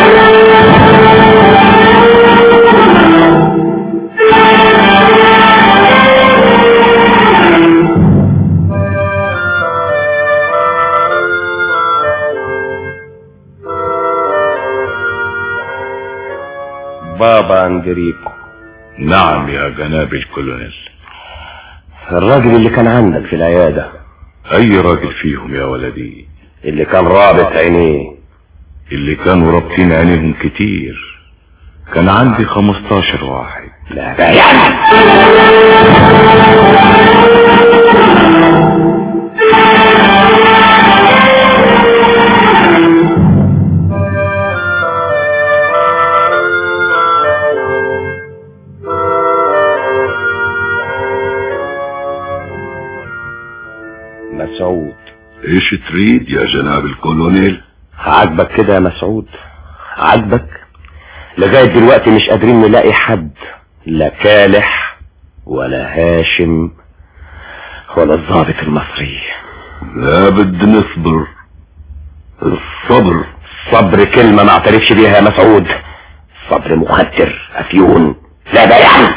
بابا اندريكو نعم يا جناب الكولونيل الراجل اللي كان عندك في العيادة اي راجل فيهم يا ولدي اللي كان رابط عينيه اللي كانوا رابطين عينيهم كتير كان عندي 15 واحد لعبة يعني مسعود ايش تريد يا جناب الكولونيل عاجبك كده يا مسعود عاجبك لغاية دلوقتي مش قادرين نلاقي حد لا كالح ولا هاشم ولا الضابط المصري لا بد نصبر الصبر صبر كلمة ما اعترفش بيها يا مسعود صبر مخدر افيون لا ده يعني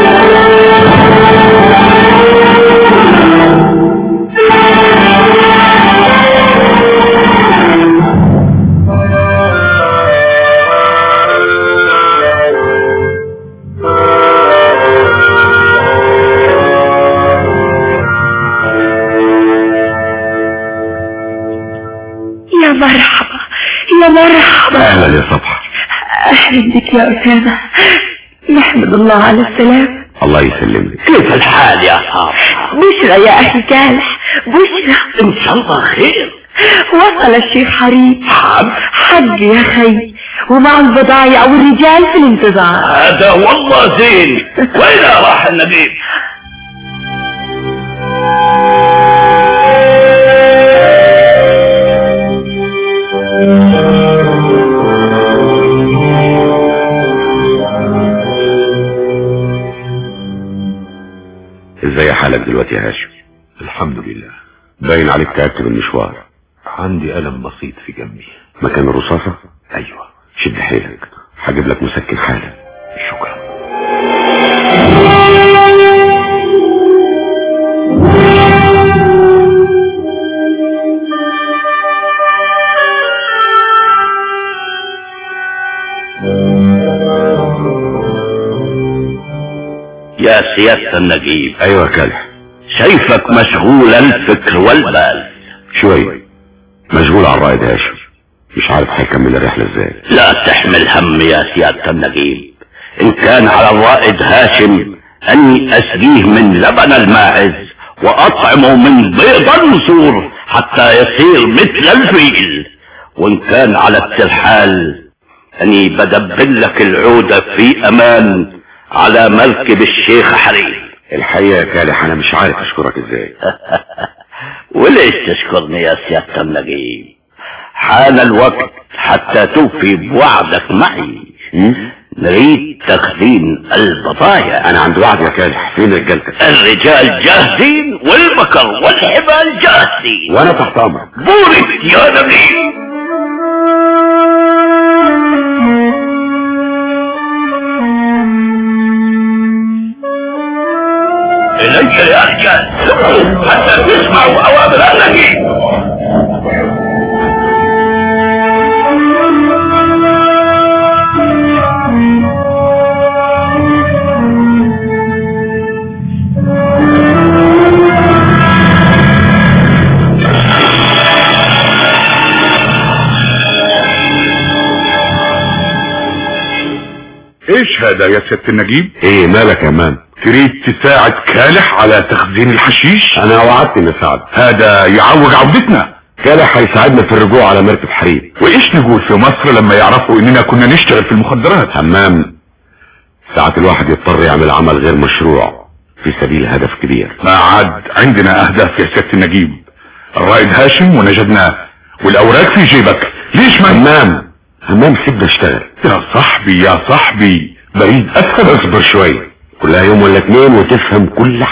يا مرحبا يا مرحبا اهلا يا صبحة اهلا بك يا اسامه نحمد الله على السلام الله يسلمك كيف الحال يا صاحب بشرى يا اخي كالح بشرى ان شاء الله خير وصل الشيخ حريم حب حج يا خي ومع البضايع والرجال في الانتظار هذا والله زين وين راح النبيب ازاي حالك دلوقتي يا هاشم الحمد لله باين عليك تعبت بالمشوار عندي ألم بسيط في جنبي مكان الرصاصة أيوة شد حيلك هجيب لك مسكن حالا شكرا يا سيادة النجيب ايوه يا كالح شايفك مشغول الفكر والبال شوي مشغول على الرائد هاشم مش عارف هيكمل الرحلة ازاي لا تحمل هم يا سيادة النجيب إن كان على الرائد هاشم أني أسقيه من لبن الماعز وأطعمه من بيض النسور حتى يصير مثل الفيل وإن كان على الترحال أني بدبل لك العودة في أمان على مركب الشيخ حريم الحقيقة يا كالح انا مش عارف اشكرك ازاي وليش تشكرني يا سيادة النجيب حان الوقت حتى توفي بوعدك معي نريد تخزين البضايع انا عند وعد يا كالح فين رجالتك الرجال جاهزين والبكر والحبال جاهزين وانا تحت امرك بورك يا نبي إليك يا رجال حتى تسمعوا أوامر النبي ايش هذا يا سيادة النجيب ايه مالك يا مان تريد تساعد كالح على تخزين الحشيش انا وعدت اني اساعدك هذا يعوج عودتنا كالح هيساعدنا في الرجوع على مركب حريم وايش نقول في مصر لما يعرفوا اننا كنا نشتغل في المخدرات همام ساعات الواحد يضطر يعمل عمل غير مشروع في سبيل هدف كبير ما عاد عندنا اهداف يا سيادة النجيب الرائد هاشم ونجدناه والاوراق في جيبك ليش ما همام همام سيبنا اشتغل يا صاحبي يا صاحبي بريد افهم اصبر شوية كلها يوم ولا اتنين وتفهم كل حاجة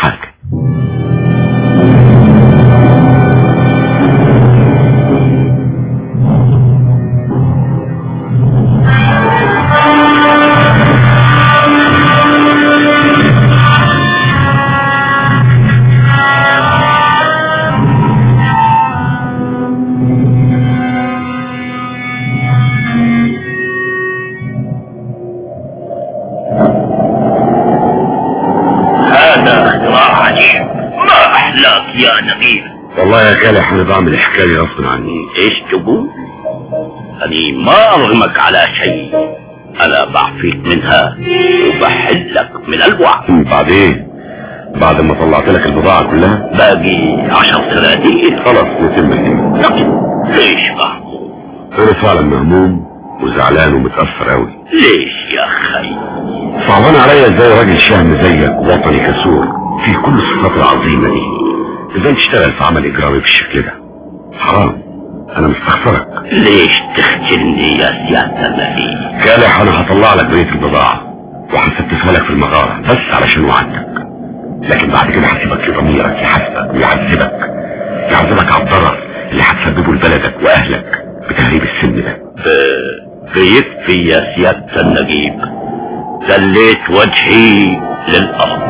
هذا اختراع عجيب ما احلاك يا نبيل والله يا كالح انا بعمل حكاية غصب عني ايش تقول اني ما ارغمك على شيء انا بعفيك منها وبحلك من الوعد بعدين بعد ما طلعت لك البضاعة كلها باقي عشر سناديق خلاص نتم الدين لكن ليش مهموم انا فعلا مهموم وزعلان ومتأثر اوي ليش يا خي صعبان عليا ازاي راجل شهم زيك وطني كسور في كل الصفات العظيمة دي ازاي تشتغل في عمل اجرامي بالشكل ده حرام انا مستخسرك ليش تخجلني يا سيادة النبي كالح انا هطلع لك بقية البضاعة وهستفها لك في المغارة بس علشان وعدتك لكن بعد كده هسيبك لضميرك يحاسبك ويعذبك يعذبك على الضرر اللي هتسببه لبلدك واهلك بتهريب السن ده ب- بيكفي يا سيادة النجيب دليت وجهي للأرض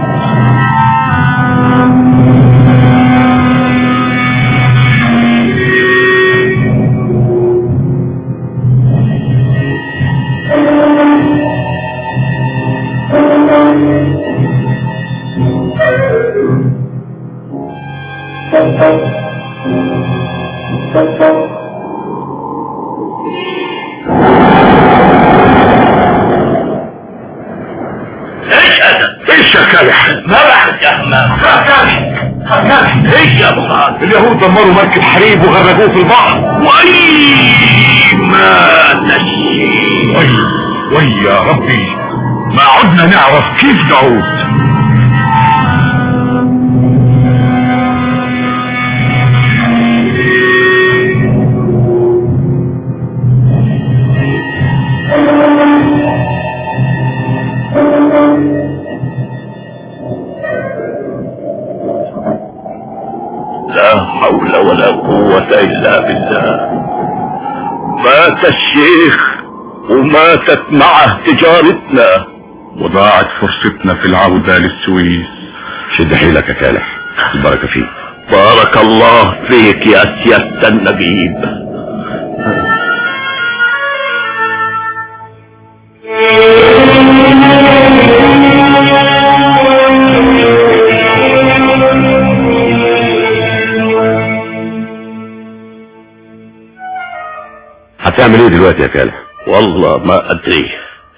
ايش هذا؟ ايش يا كالح ما بعد يا همام ايش يا مراد؟ اليهود دمروا مركب حريب وغرقوه في البحر وي ما نشي وي وي يا ربي ما عدنا نعرف كيف نعود لا حول ولا قوة إلا بالله مات الشيخ وماتت معه تجارتنا وضاعت فرصتنا في العودة للسويس شد حيلك يا كالح البركة فيك بارك الله فيك يا سيادة النجيب هتعمل ايه دلوقتي يا كالح والله ما أدري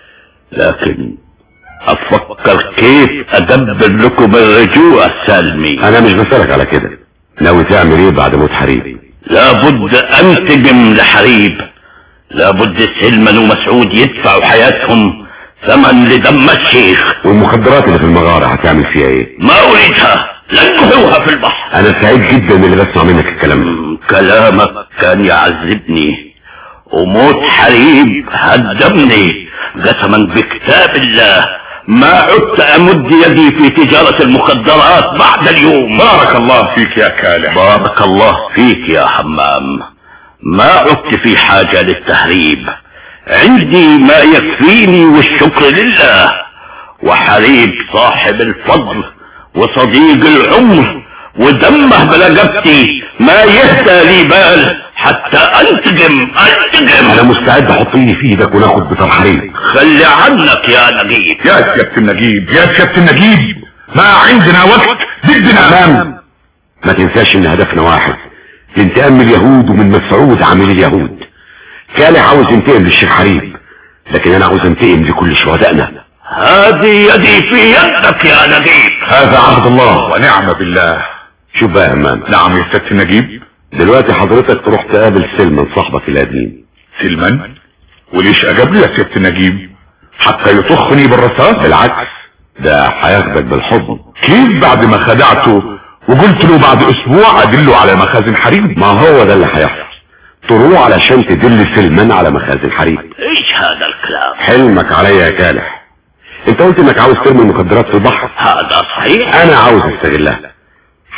لكن أفكر كيف أدبر لكم الرجوع السلمي انا مش بسألك على كده ناوي تعمل ايه بعد موت حريب لابد أنتقم لحريب لابد سلمان ومسعود يدفعوا حياتهم ثمن لدم الشيخ والمخدرات اللي في المغارة هتعمل فيها ايه ما أريدها لنكهوها في البحر انا سعيد جدا اللي بسمع منك الكلام ده مم، كلامك كان يعذبني وموت حريب هدمني قسما بكتاب الله ما عدت امد يدي في تجارة المخدرات بعد اليوم بارك الله فيك يا كالح بارك الله فيك يا حمام ما عدت في حاجة للتهريب عندي ما يكفيني والشكر لله وحريب صاحب الفضل وصديق العمر ودمه بلقبتي ما يهدى لي بال حتى انتقم انا انتقم مستعد احط ايدي في ايدك وناخد بطار حريب خلي عنك يا نجيب يا سيادة النجيب يا سيادة النجيب ما عندنا وقت بدنا تمام ما تنساش ان هدفنا واحد الانتقام من اليهود ومن مسعود عامل اليهود كالح عاوز ينتقم للشيخ حريب لكن انا عاوز انتقم لكل شهدائنا هذه يدي في يدك يا نجيب هذا عهد الله ونعم بالله شوف بقى يا همام نعم يا سيادة النجيب دلوقتي حضرتك تروح تقابل سلمان صاحبك القديم سلمان وليش اجاب لي يا سيادة النجيب حتى يطخني بالرصاص بالعكس ده هياخدك بالحضن كيف بعد ما خدعته وقلت له بعد اسبوع ادله على مخازن حريم ما هو ده اللي هيحصل تروح علشان تدل سلمان على مخازن حريب ايش هذا الكلام حلمك عليا يا كالح انت قلت انك عاوز ترمي المخدرات في البحر هذا صحيح انا عاوز استغلها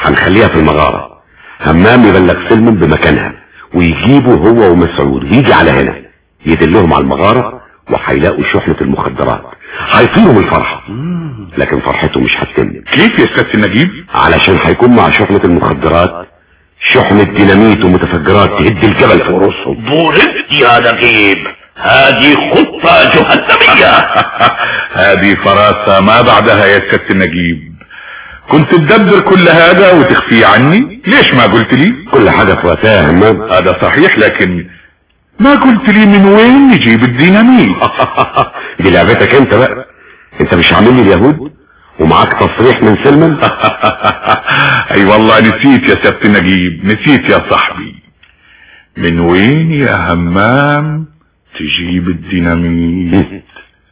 هنخليها في المغارة همام يبلغ سلم بمكانها ويجيبه هو ومسعود ويجي على هنا يدلهم على المغارة وهيلاقوا شحنة المخدرات هيطيروا من الفرحة لكن فرحته مش هتتم كيف يا سيادة النجيب علشان هيكون مع شحنة المخدرات شحنة ديناميت ومتفجرات تهد الجبل فوق رؤوسهم ضربت يا نجيب هذه خطة جهنمية هذه فراسة ما بعدها يا سيادة النجيب كنت تدبر كل هذا وتخفيه عني ليش ما قلت لي كل حاجة في وقتها يا همام هذا صحيح لكن ما قلت لي من وين نجيب الديناميت دي لعبتك انت بقى انت مش عامل لي اليهود ومعاك تصريح من سلمان اي والله نسيت يا سيادة النجيب نسيت يا صاحبي من وين يا همام تجيب الديناميت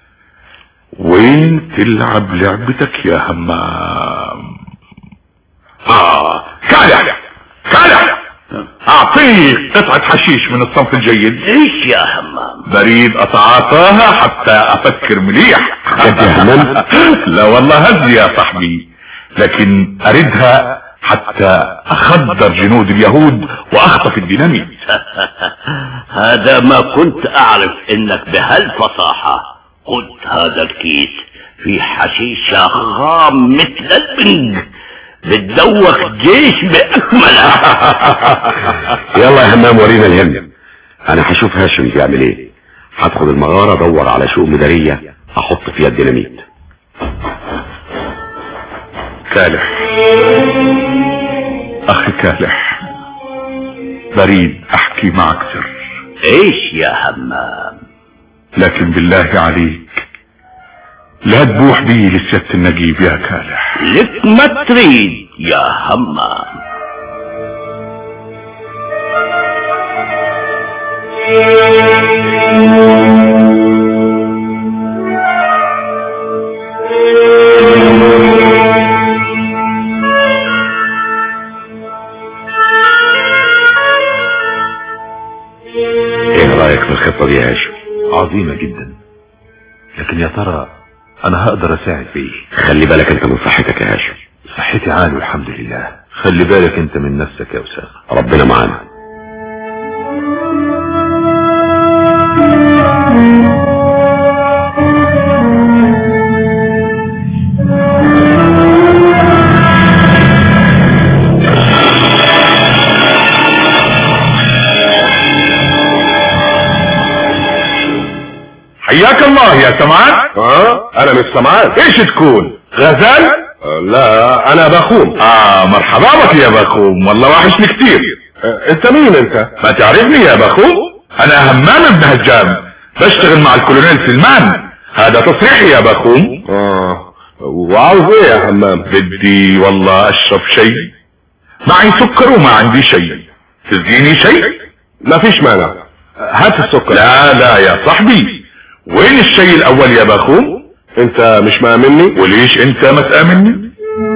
وين تلعب لعبتك يا همام اه كالح كالح اعطيك قطعة حشيش من الصنف الجيد ايش يا همام بريد اتعاطاها حتى افكر مليح جد يا همام لا والله هز يا صاحبي لكن اردها حتى اخدر جنود اليهود واخطف الديناميت هذا ما كنت اعرف انك بهالفصاحة قلت هذا الكيس في حشيشة خام مثل البنج بتدوخ جيش باكمله يلا يا همام ورينا الهم انا هشوف هاشم بيعمل ايه هدخل المغارة ادور على شؤم مدارية احط فيها الديناميت كالح اخي كالح بريد احكي معك سر ايش يا همام لكن بالله عليك لا تبوح بي لسيادة النجيب يا كالح لك ما تريد يا همام ايه رأيك في الخطة دي يا هاشم عظيمة جدا لكن يا ترى انا هقدر اساعد بايه خلي بالك انت من صحتك يا هاشم صحتي عالي والحمد لله خلي بالك انت من نفسك يا اسامة ربنا معانا حياك الله يا سمعان ها انا مش سمعان ايش تكون غزال لا انا بخوم اه مرحبا بك يا بخوم والله وحشني كتير انت مين انت ما تعرفني يا بخوم انا همام بن هجام بشتغل مع الكولونيل سلمان هذا تصريحي يا بخوم اه وعاوز ايه يا همام بدي والله اشرب شيء معي سكر وما عندي شيء تديني شيء مفيش مانع هات السكر لا لا يا صاحبي وين الشيء الاول يا بخوم انت مش مأمني وليش انت ما تآمني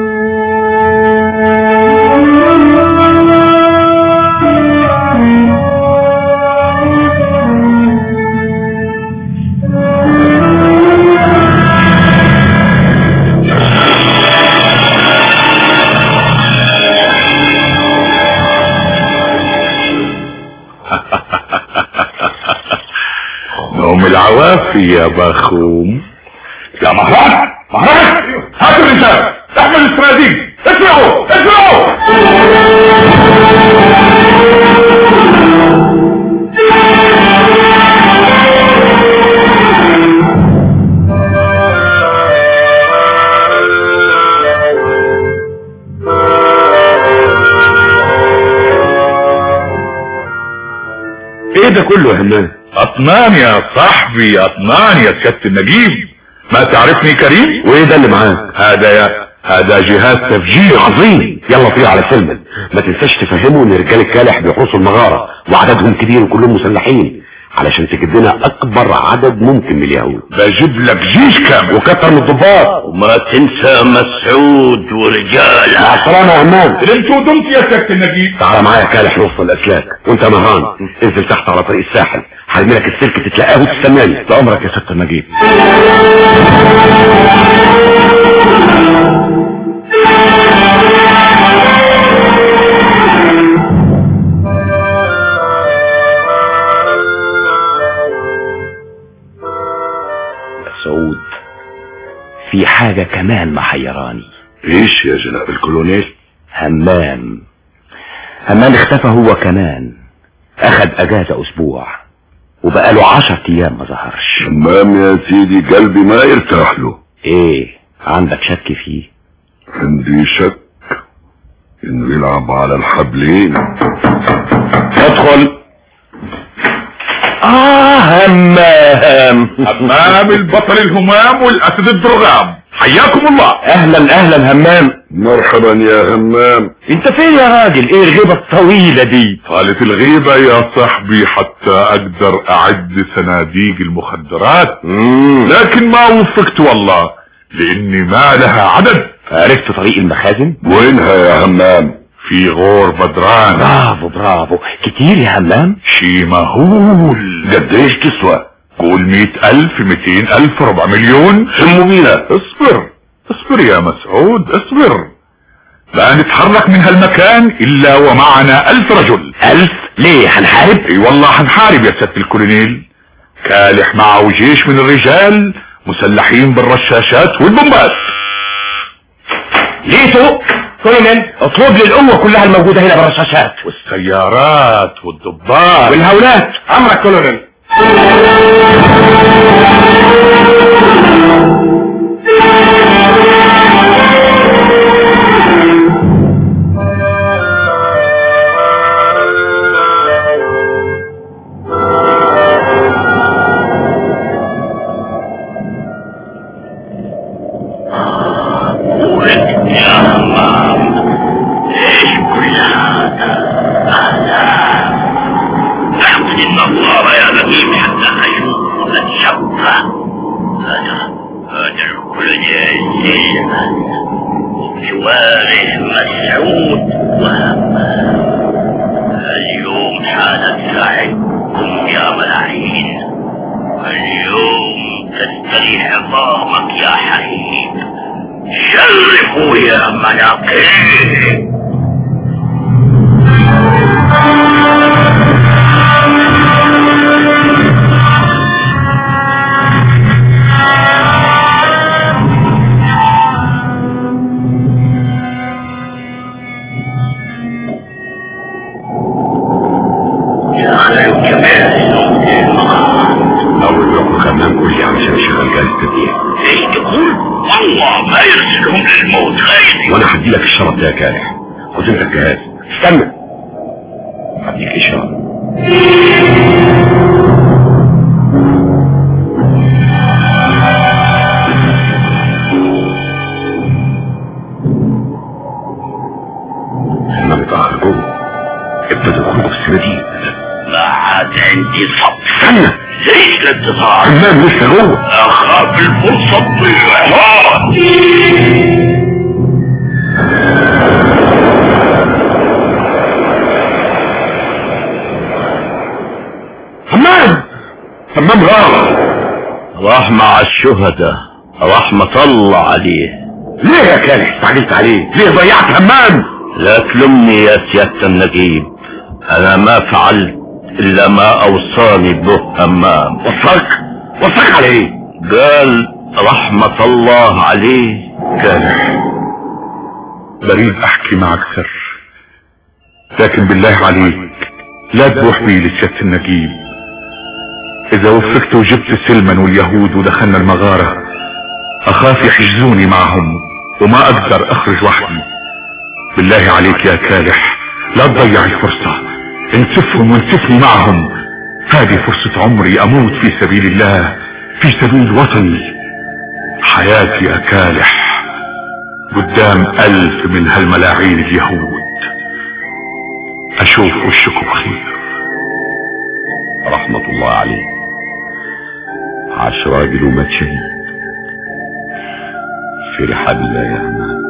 نوم العوافي يا بخوم يا مهران مهران هاتوا الرجال احمل الصناديق اسمعوا اسمعوا ايه ده كله يا همام اطنان يا صاحبي اطنان يا سيادة النجيب ما تعرفني كريم وايه ده اللي معاك هذا يا هذا جهاز تفجير عظيم يلا طير على سلمان ما تنساش تفهمه ان رجال الكالح بيحرسوا المغارة وعددهم كبير وكلهم مسلحين علشان تجيب لنا اكبر عدد ممكن من اليهود بجيب لك جيش كامل وكتر من الضباط وما تنسى مسعود ورجاله مع السلامة يا همام انتوا دمت يا سيادة النجيب تعالى معايا يا كالح وسط الاسلاك وانت يا مهران انزل تحت على طريق الساحل هرمي لك السلك تتلاقاه وتستناني لامرك يا ست النجيب حاجة كمان محيراني ايش يا جناب الكولونيل همام همام اختفى هو كمان اخد اجازة اسبوع وبقاله عشر ايام ما ظهرش همام يا سيدي قلبي ما يرتاح له ايه عندك شك فيه عندي شك انه يلعب على الحبلين ادخل اه همام همام البطل الهمام والاسد الدرغام حياكم الله اهلا اهلا همام مرحبا يا همام انت فين يا راجل ايه الغيبة الطويلة دي قالت الغيبة يا صاحبي حتى اقدر اعد صناديق المخدرات مم. لكن ما وفقت والله لاني ما لها عدد عرفت طريق المخازن وينها يا همام في غور بدران برافو برافو كتير يا همام شي مهول قديش تسوى قول مئة الف مئتين الف ربع مليون سموا بينا اصبر اصبر يا مسعود اصبر لا نتحرك من هالمكان الا ومعنا الف رجل الف ليه هنحارب اي والله حنحارب يا سيادة الكولونيل كالح معه جيش من الرجال مسلحين بالرشاشات والبومبات ليتو كولونيل اطلب لي القوة كلها الموجودة هنا بالرشاشات والسيارات والضباط والهولات امرك كولونيل ولد يا همام ايش كل هذا هذا احمد النظارة يا نجيب حتى اشوف الشبكة هذا هذا الكولونيل جواره مسعود وهمام اليوم حانت ساعتكم يا ملاعين اليوم تستريح عظامك يا حبيب شرفوا يا مناقب يا خير كمان اول يوم كمان قول لي علشان اشغل جهاز التدقيق ايش تقول والله ما يرسلهم للموت غيري وانا هدي لك الشرط ده يا كالح خد انت الجهاز استنى هديك اشاره انا متاخر جوه ابتدوا يخرجوا في الصناديق ما عاد عندي صبر استنى ليش الانتظار همام لسه جوه اخاف الفرصة تضيع ها. همام همام راح راح مع الشهداء رحمة الله عليه ليه يا كالح استعجلت عليه ليه ضيعت همام لا تلمني يا سيادة النجيب انا ما فعلت الا ما اوصاني به همام وصلك وصلك على ايه قال رحمة الله عليه كالح بريد احكي معك سر لكن بالله عليك لا تبوح بي لسيادة النجيب اذا وفقت وجبت سلما واليهود ودخلنا المغارة اخاف يحجزوني معهم وما اقدر اخرج وحدي بالله عليك يا كالح لا تضيع الفرصة انسفهم وانسفني معهم هذه فرصة عمري اموت في سبيل الله في سبيل وطني حياتي يا كالح قدام ألف من هالملاعين اليهود أشوف وشكم خير رحمة الله عليه عاش راجل ومات شهيد في رحاب الله يا همام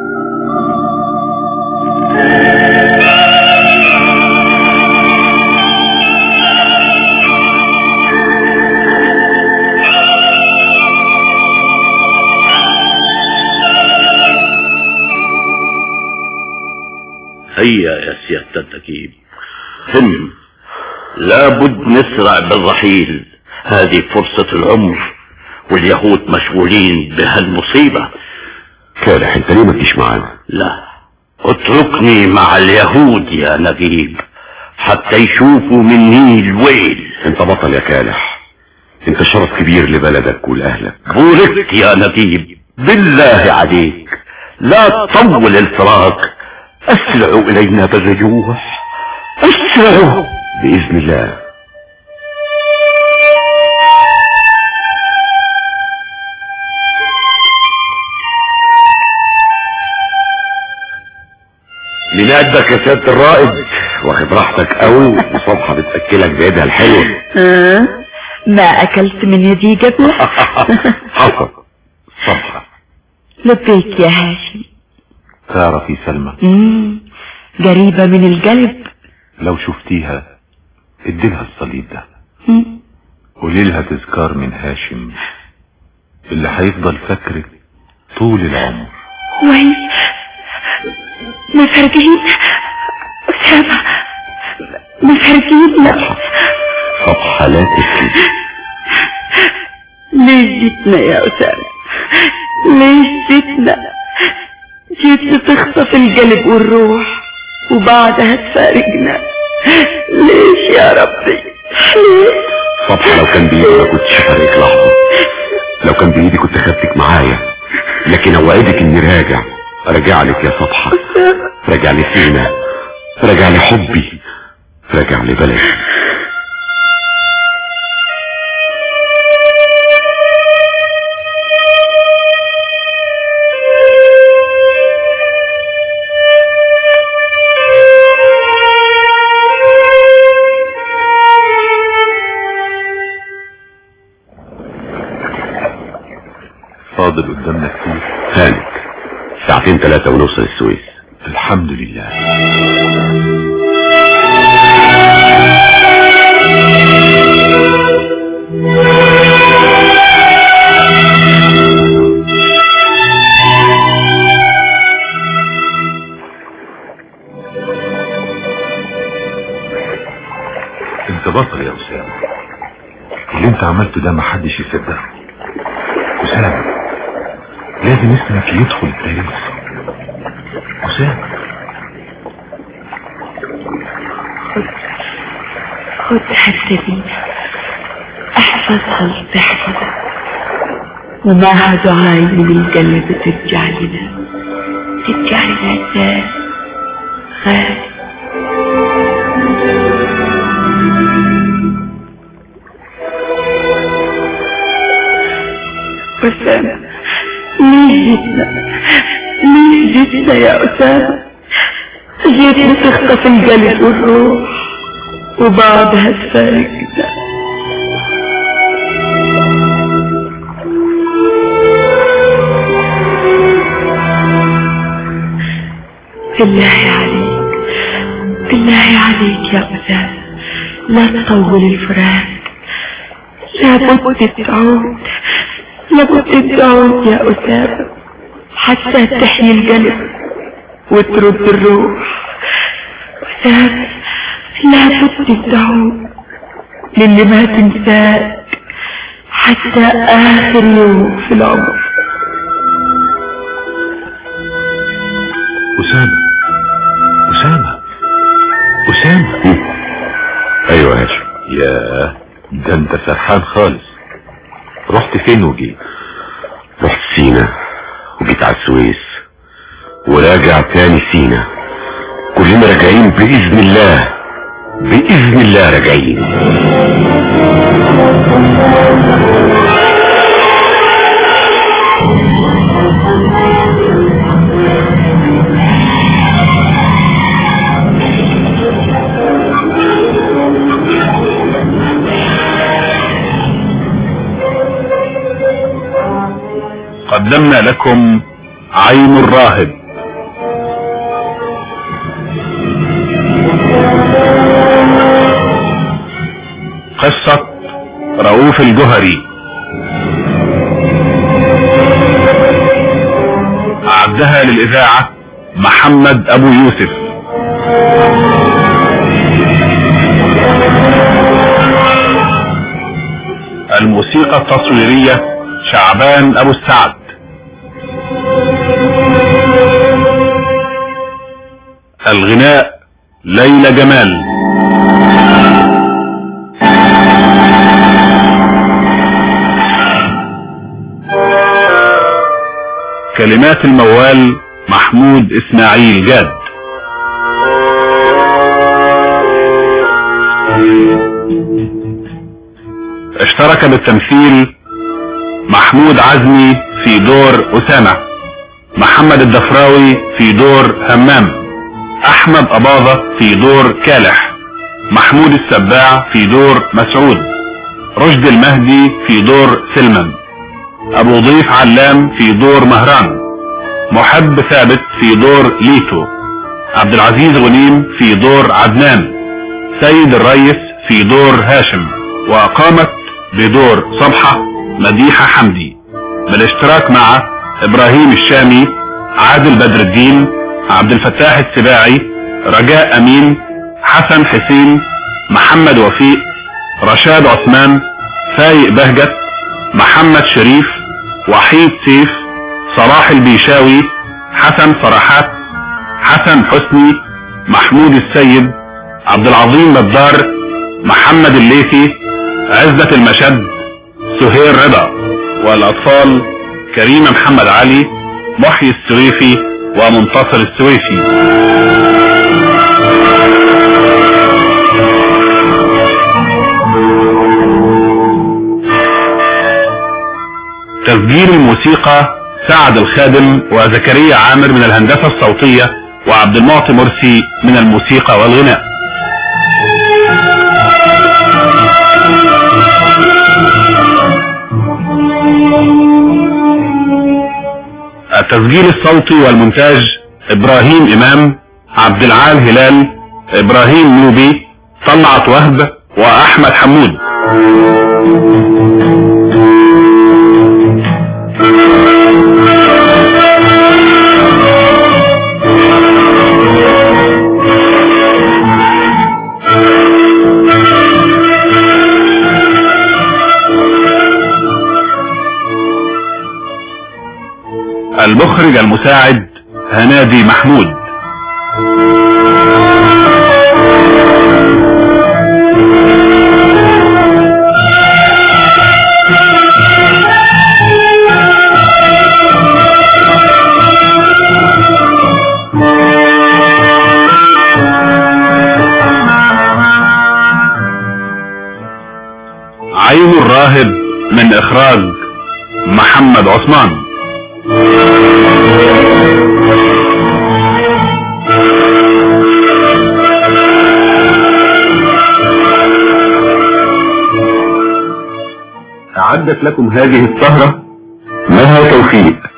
هيا يا سيادة النجيب هم لابد نسرع بالرحيل هذه فرصة العمر واليهود مشغولين بهالمصيبة كالح انت ليه ما تجيش معانا لا اتركني مع اليهود يا نجيب حتى يشوفوا مني الويل انت بطل يا كالح انت شرف كبير لبلدك ولأهلك بوركت يا نجيب بالله عليك لا تطول الفراق اسرعوا الينا بالرجوع اسرعوا بإذن الله من قدك يا سيادة الرائد واخد راحتك قوي وصبحة بتأكلك بإيدها الحلوة ها ما اكلت من يدي قبل حصل صبحة لبيك يا هاشم تعرفي سلمى مم. قريبة من القلب لو شفتيها اديلها الصليب ده مم. قولي لها تذكار من هاشم اللي هيفضل فاكرك طول العمر وهي مفرقين أسامة مفرقين لا صبحة لا تبكي ليش جيتنا يا أسامة ليش جيتنا جيتنا تخطف القلب والروح وبعدها تفارقنا ليش يا ربي ليش صبحة لو كان بإيدي ما كنتش هفارقك لحظة لو كان بإيدي كنت خدتك معايا لكن اوعدك اني راجع راجع لك يا صبحة راجع لسينا راجع لحبي راجع لبلدي فاضل قدامنا كتير هانت ساعتين ثلاثة ونوصل السويس الحمد لله انت بطل يا اسامه اللي انت عملته ده محدش يصدقه اسامه لازم اسمك يدخل التاريخ اسامه خد حسبي احفظها لتحفظك ومعها دعاي من القلب ترجع لنا ترجع لنا ازاي غالي أسامة ليه جيتنا ليه جيتنا يا أسامة جيتنا تخطف القلب والروح وبعدها تفارقنا بالله عليك بالله عليك يا أسامة لا تطول الفراق لابد تعود لابد تعود يا أسامة حتى تحيي القلب وترد الروح أسامة لابد تعود للي ما تنساك حتى آخر يوم في العمر اسامه اسامه اسامه ايوه يا هاشم ياه ده انت سرحان خالص رحت فين وجيت رحت سينا وجيت على السويس وراجع تاني سينا كلنا راجعين بإذن الله بإذن الله راجعين قدمنا لكم عين الراهب قصة رؤوف الجهري أعدها للإذاعة محمد أبو يوسف الموسيقى التصويرية شعبان أبو السعد الغناء ليلى جمال كلمات الموال محمود اسماعيل جاد اشترك بالتمثيل محمود عزمي في دور أسامة محمد الدفراوي في دور همام أحمد أباظة في دور كالح محمود السباع في دور مسعود رشد المهدي في دور سلمان أبو ضيف علام في دور مهران محب ثابت في دور ليتو عبد العزيز غنيم في دور عدنان سيد الريس في دور هاشم وقامت بدور صبحة مديحة حمدي بالاشتراك مع ابراهيم الشامي عادل بدر الدين عبد الفتاح السباعي رجاء امين حسن حسين محمد وفيق رشاد عثمان فايق بهجت محمد شريف وحيد سيف صلاح البيشاوي حسن فرحات حسن حسني محمود السيد عبد العظيم بدار محمد الليثي عزة المشد سهير رضا والاطفال كريم محمد علي محيي السويفي ومنتصر السويفي تسجيل الموسيقى سعد الخادم وزكريا عامر من الهندسة الصوتية وعبد المعطي مرسي من الموسيقى والغناء التسجيل الصوتي والمونتاج ابراهيم امام عبد العال هلال ابراهيم نوبي طلعت وهب واحمد حمود المخرج المساعد هنادي محمود عين الراهب من اخراج محمد عثمان أعدت لكم هذه السهرة مها توفيق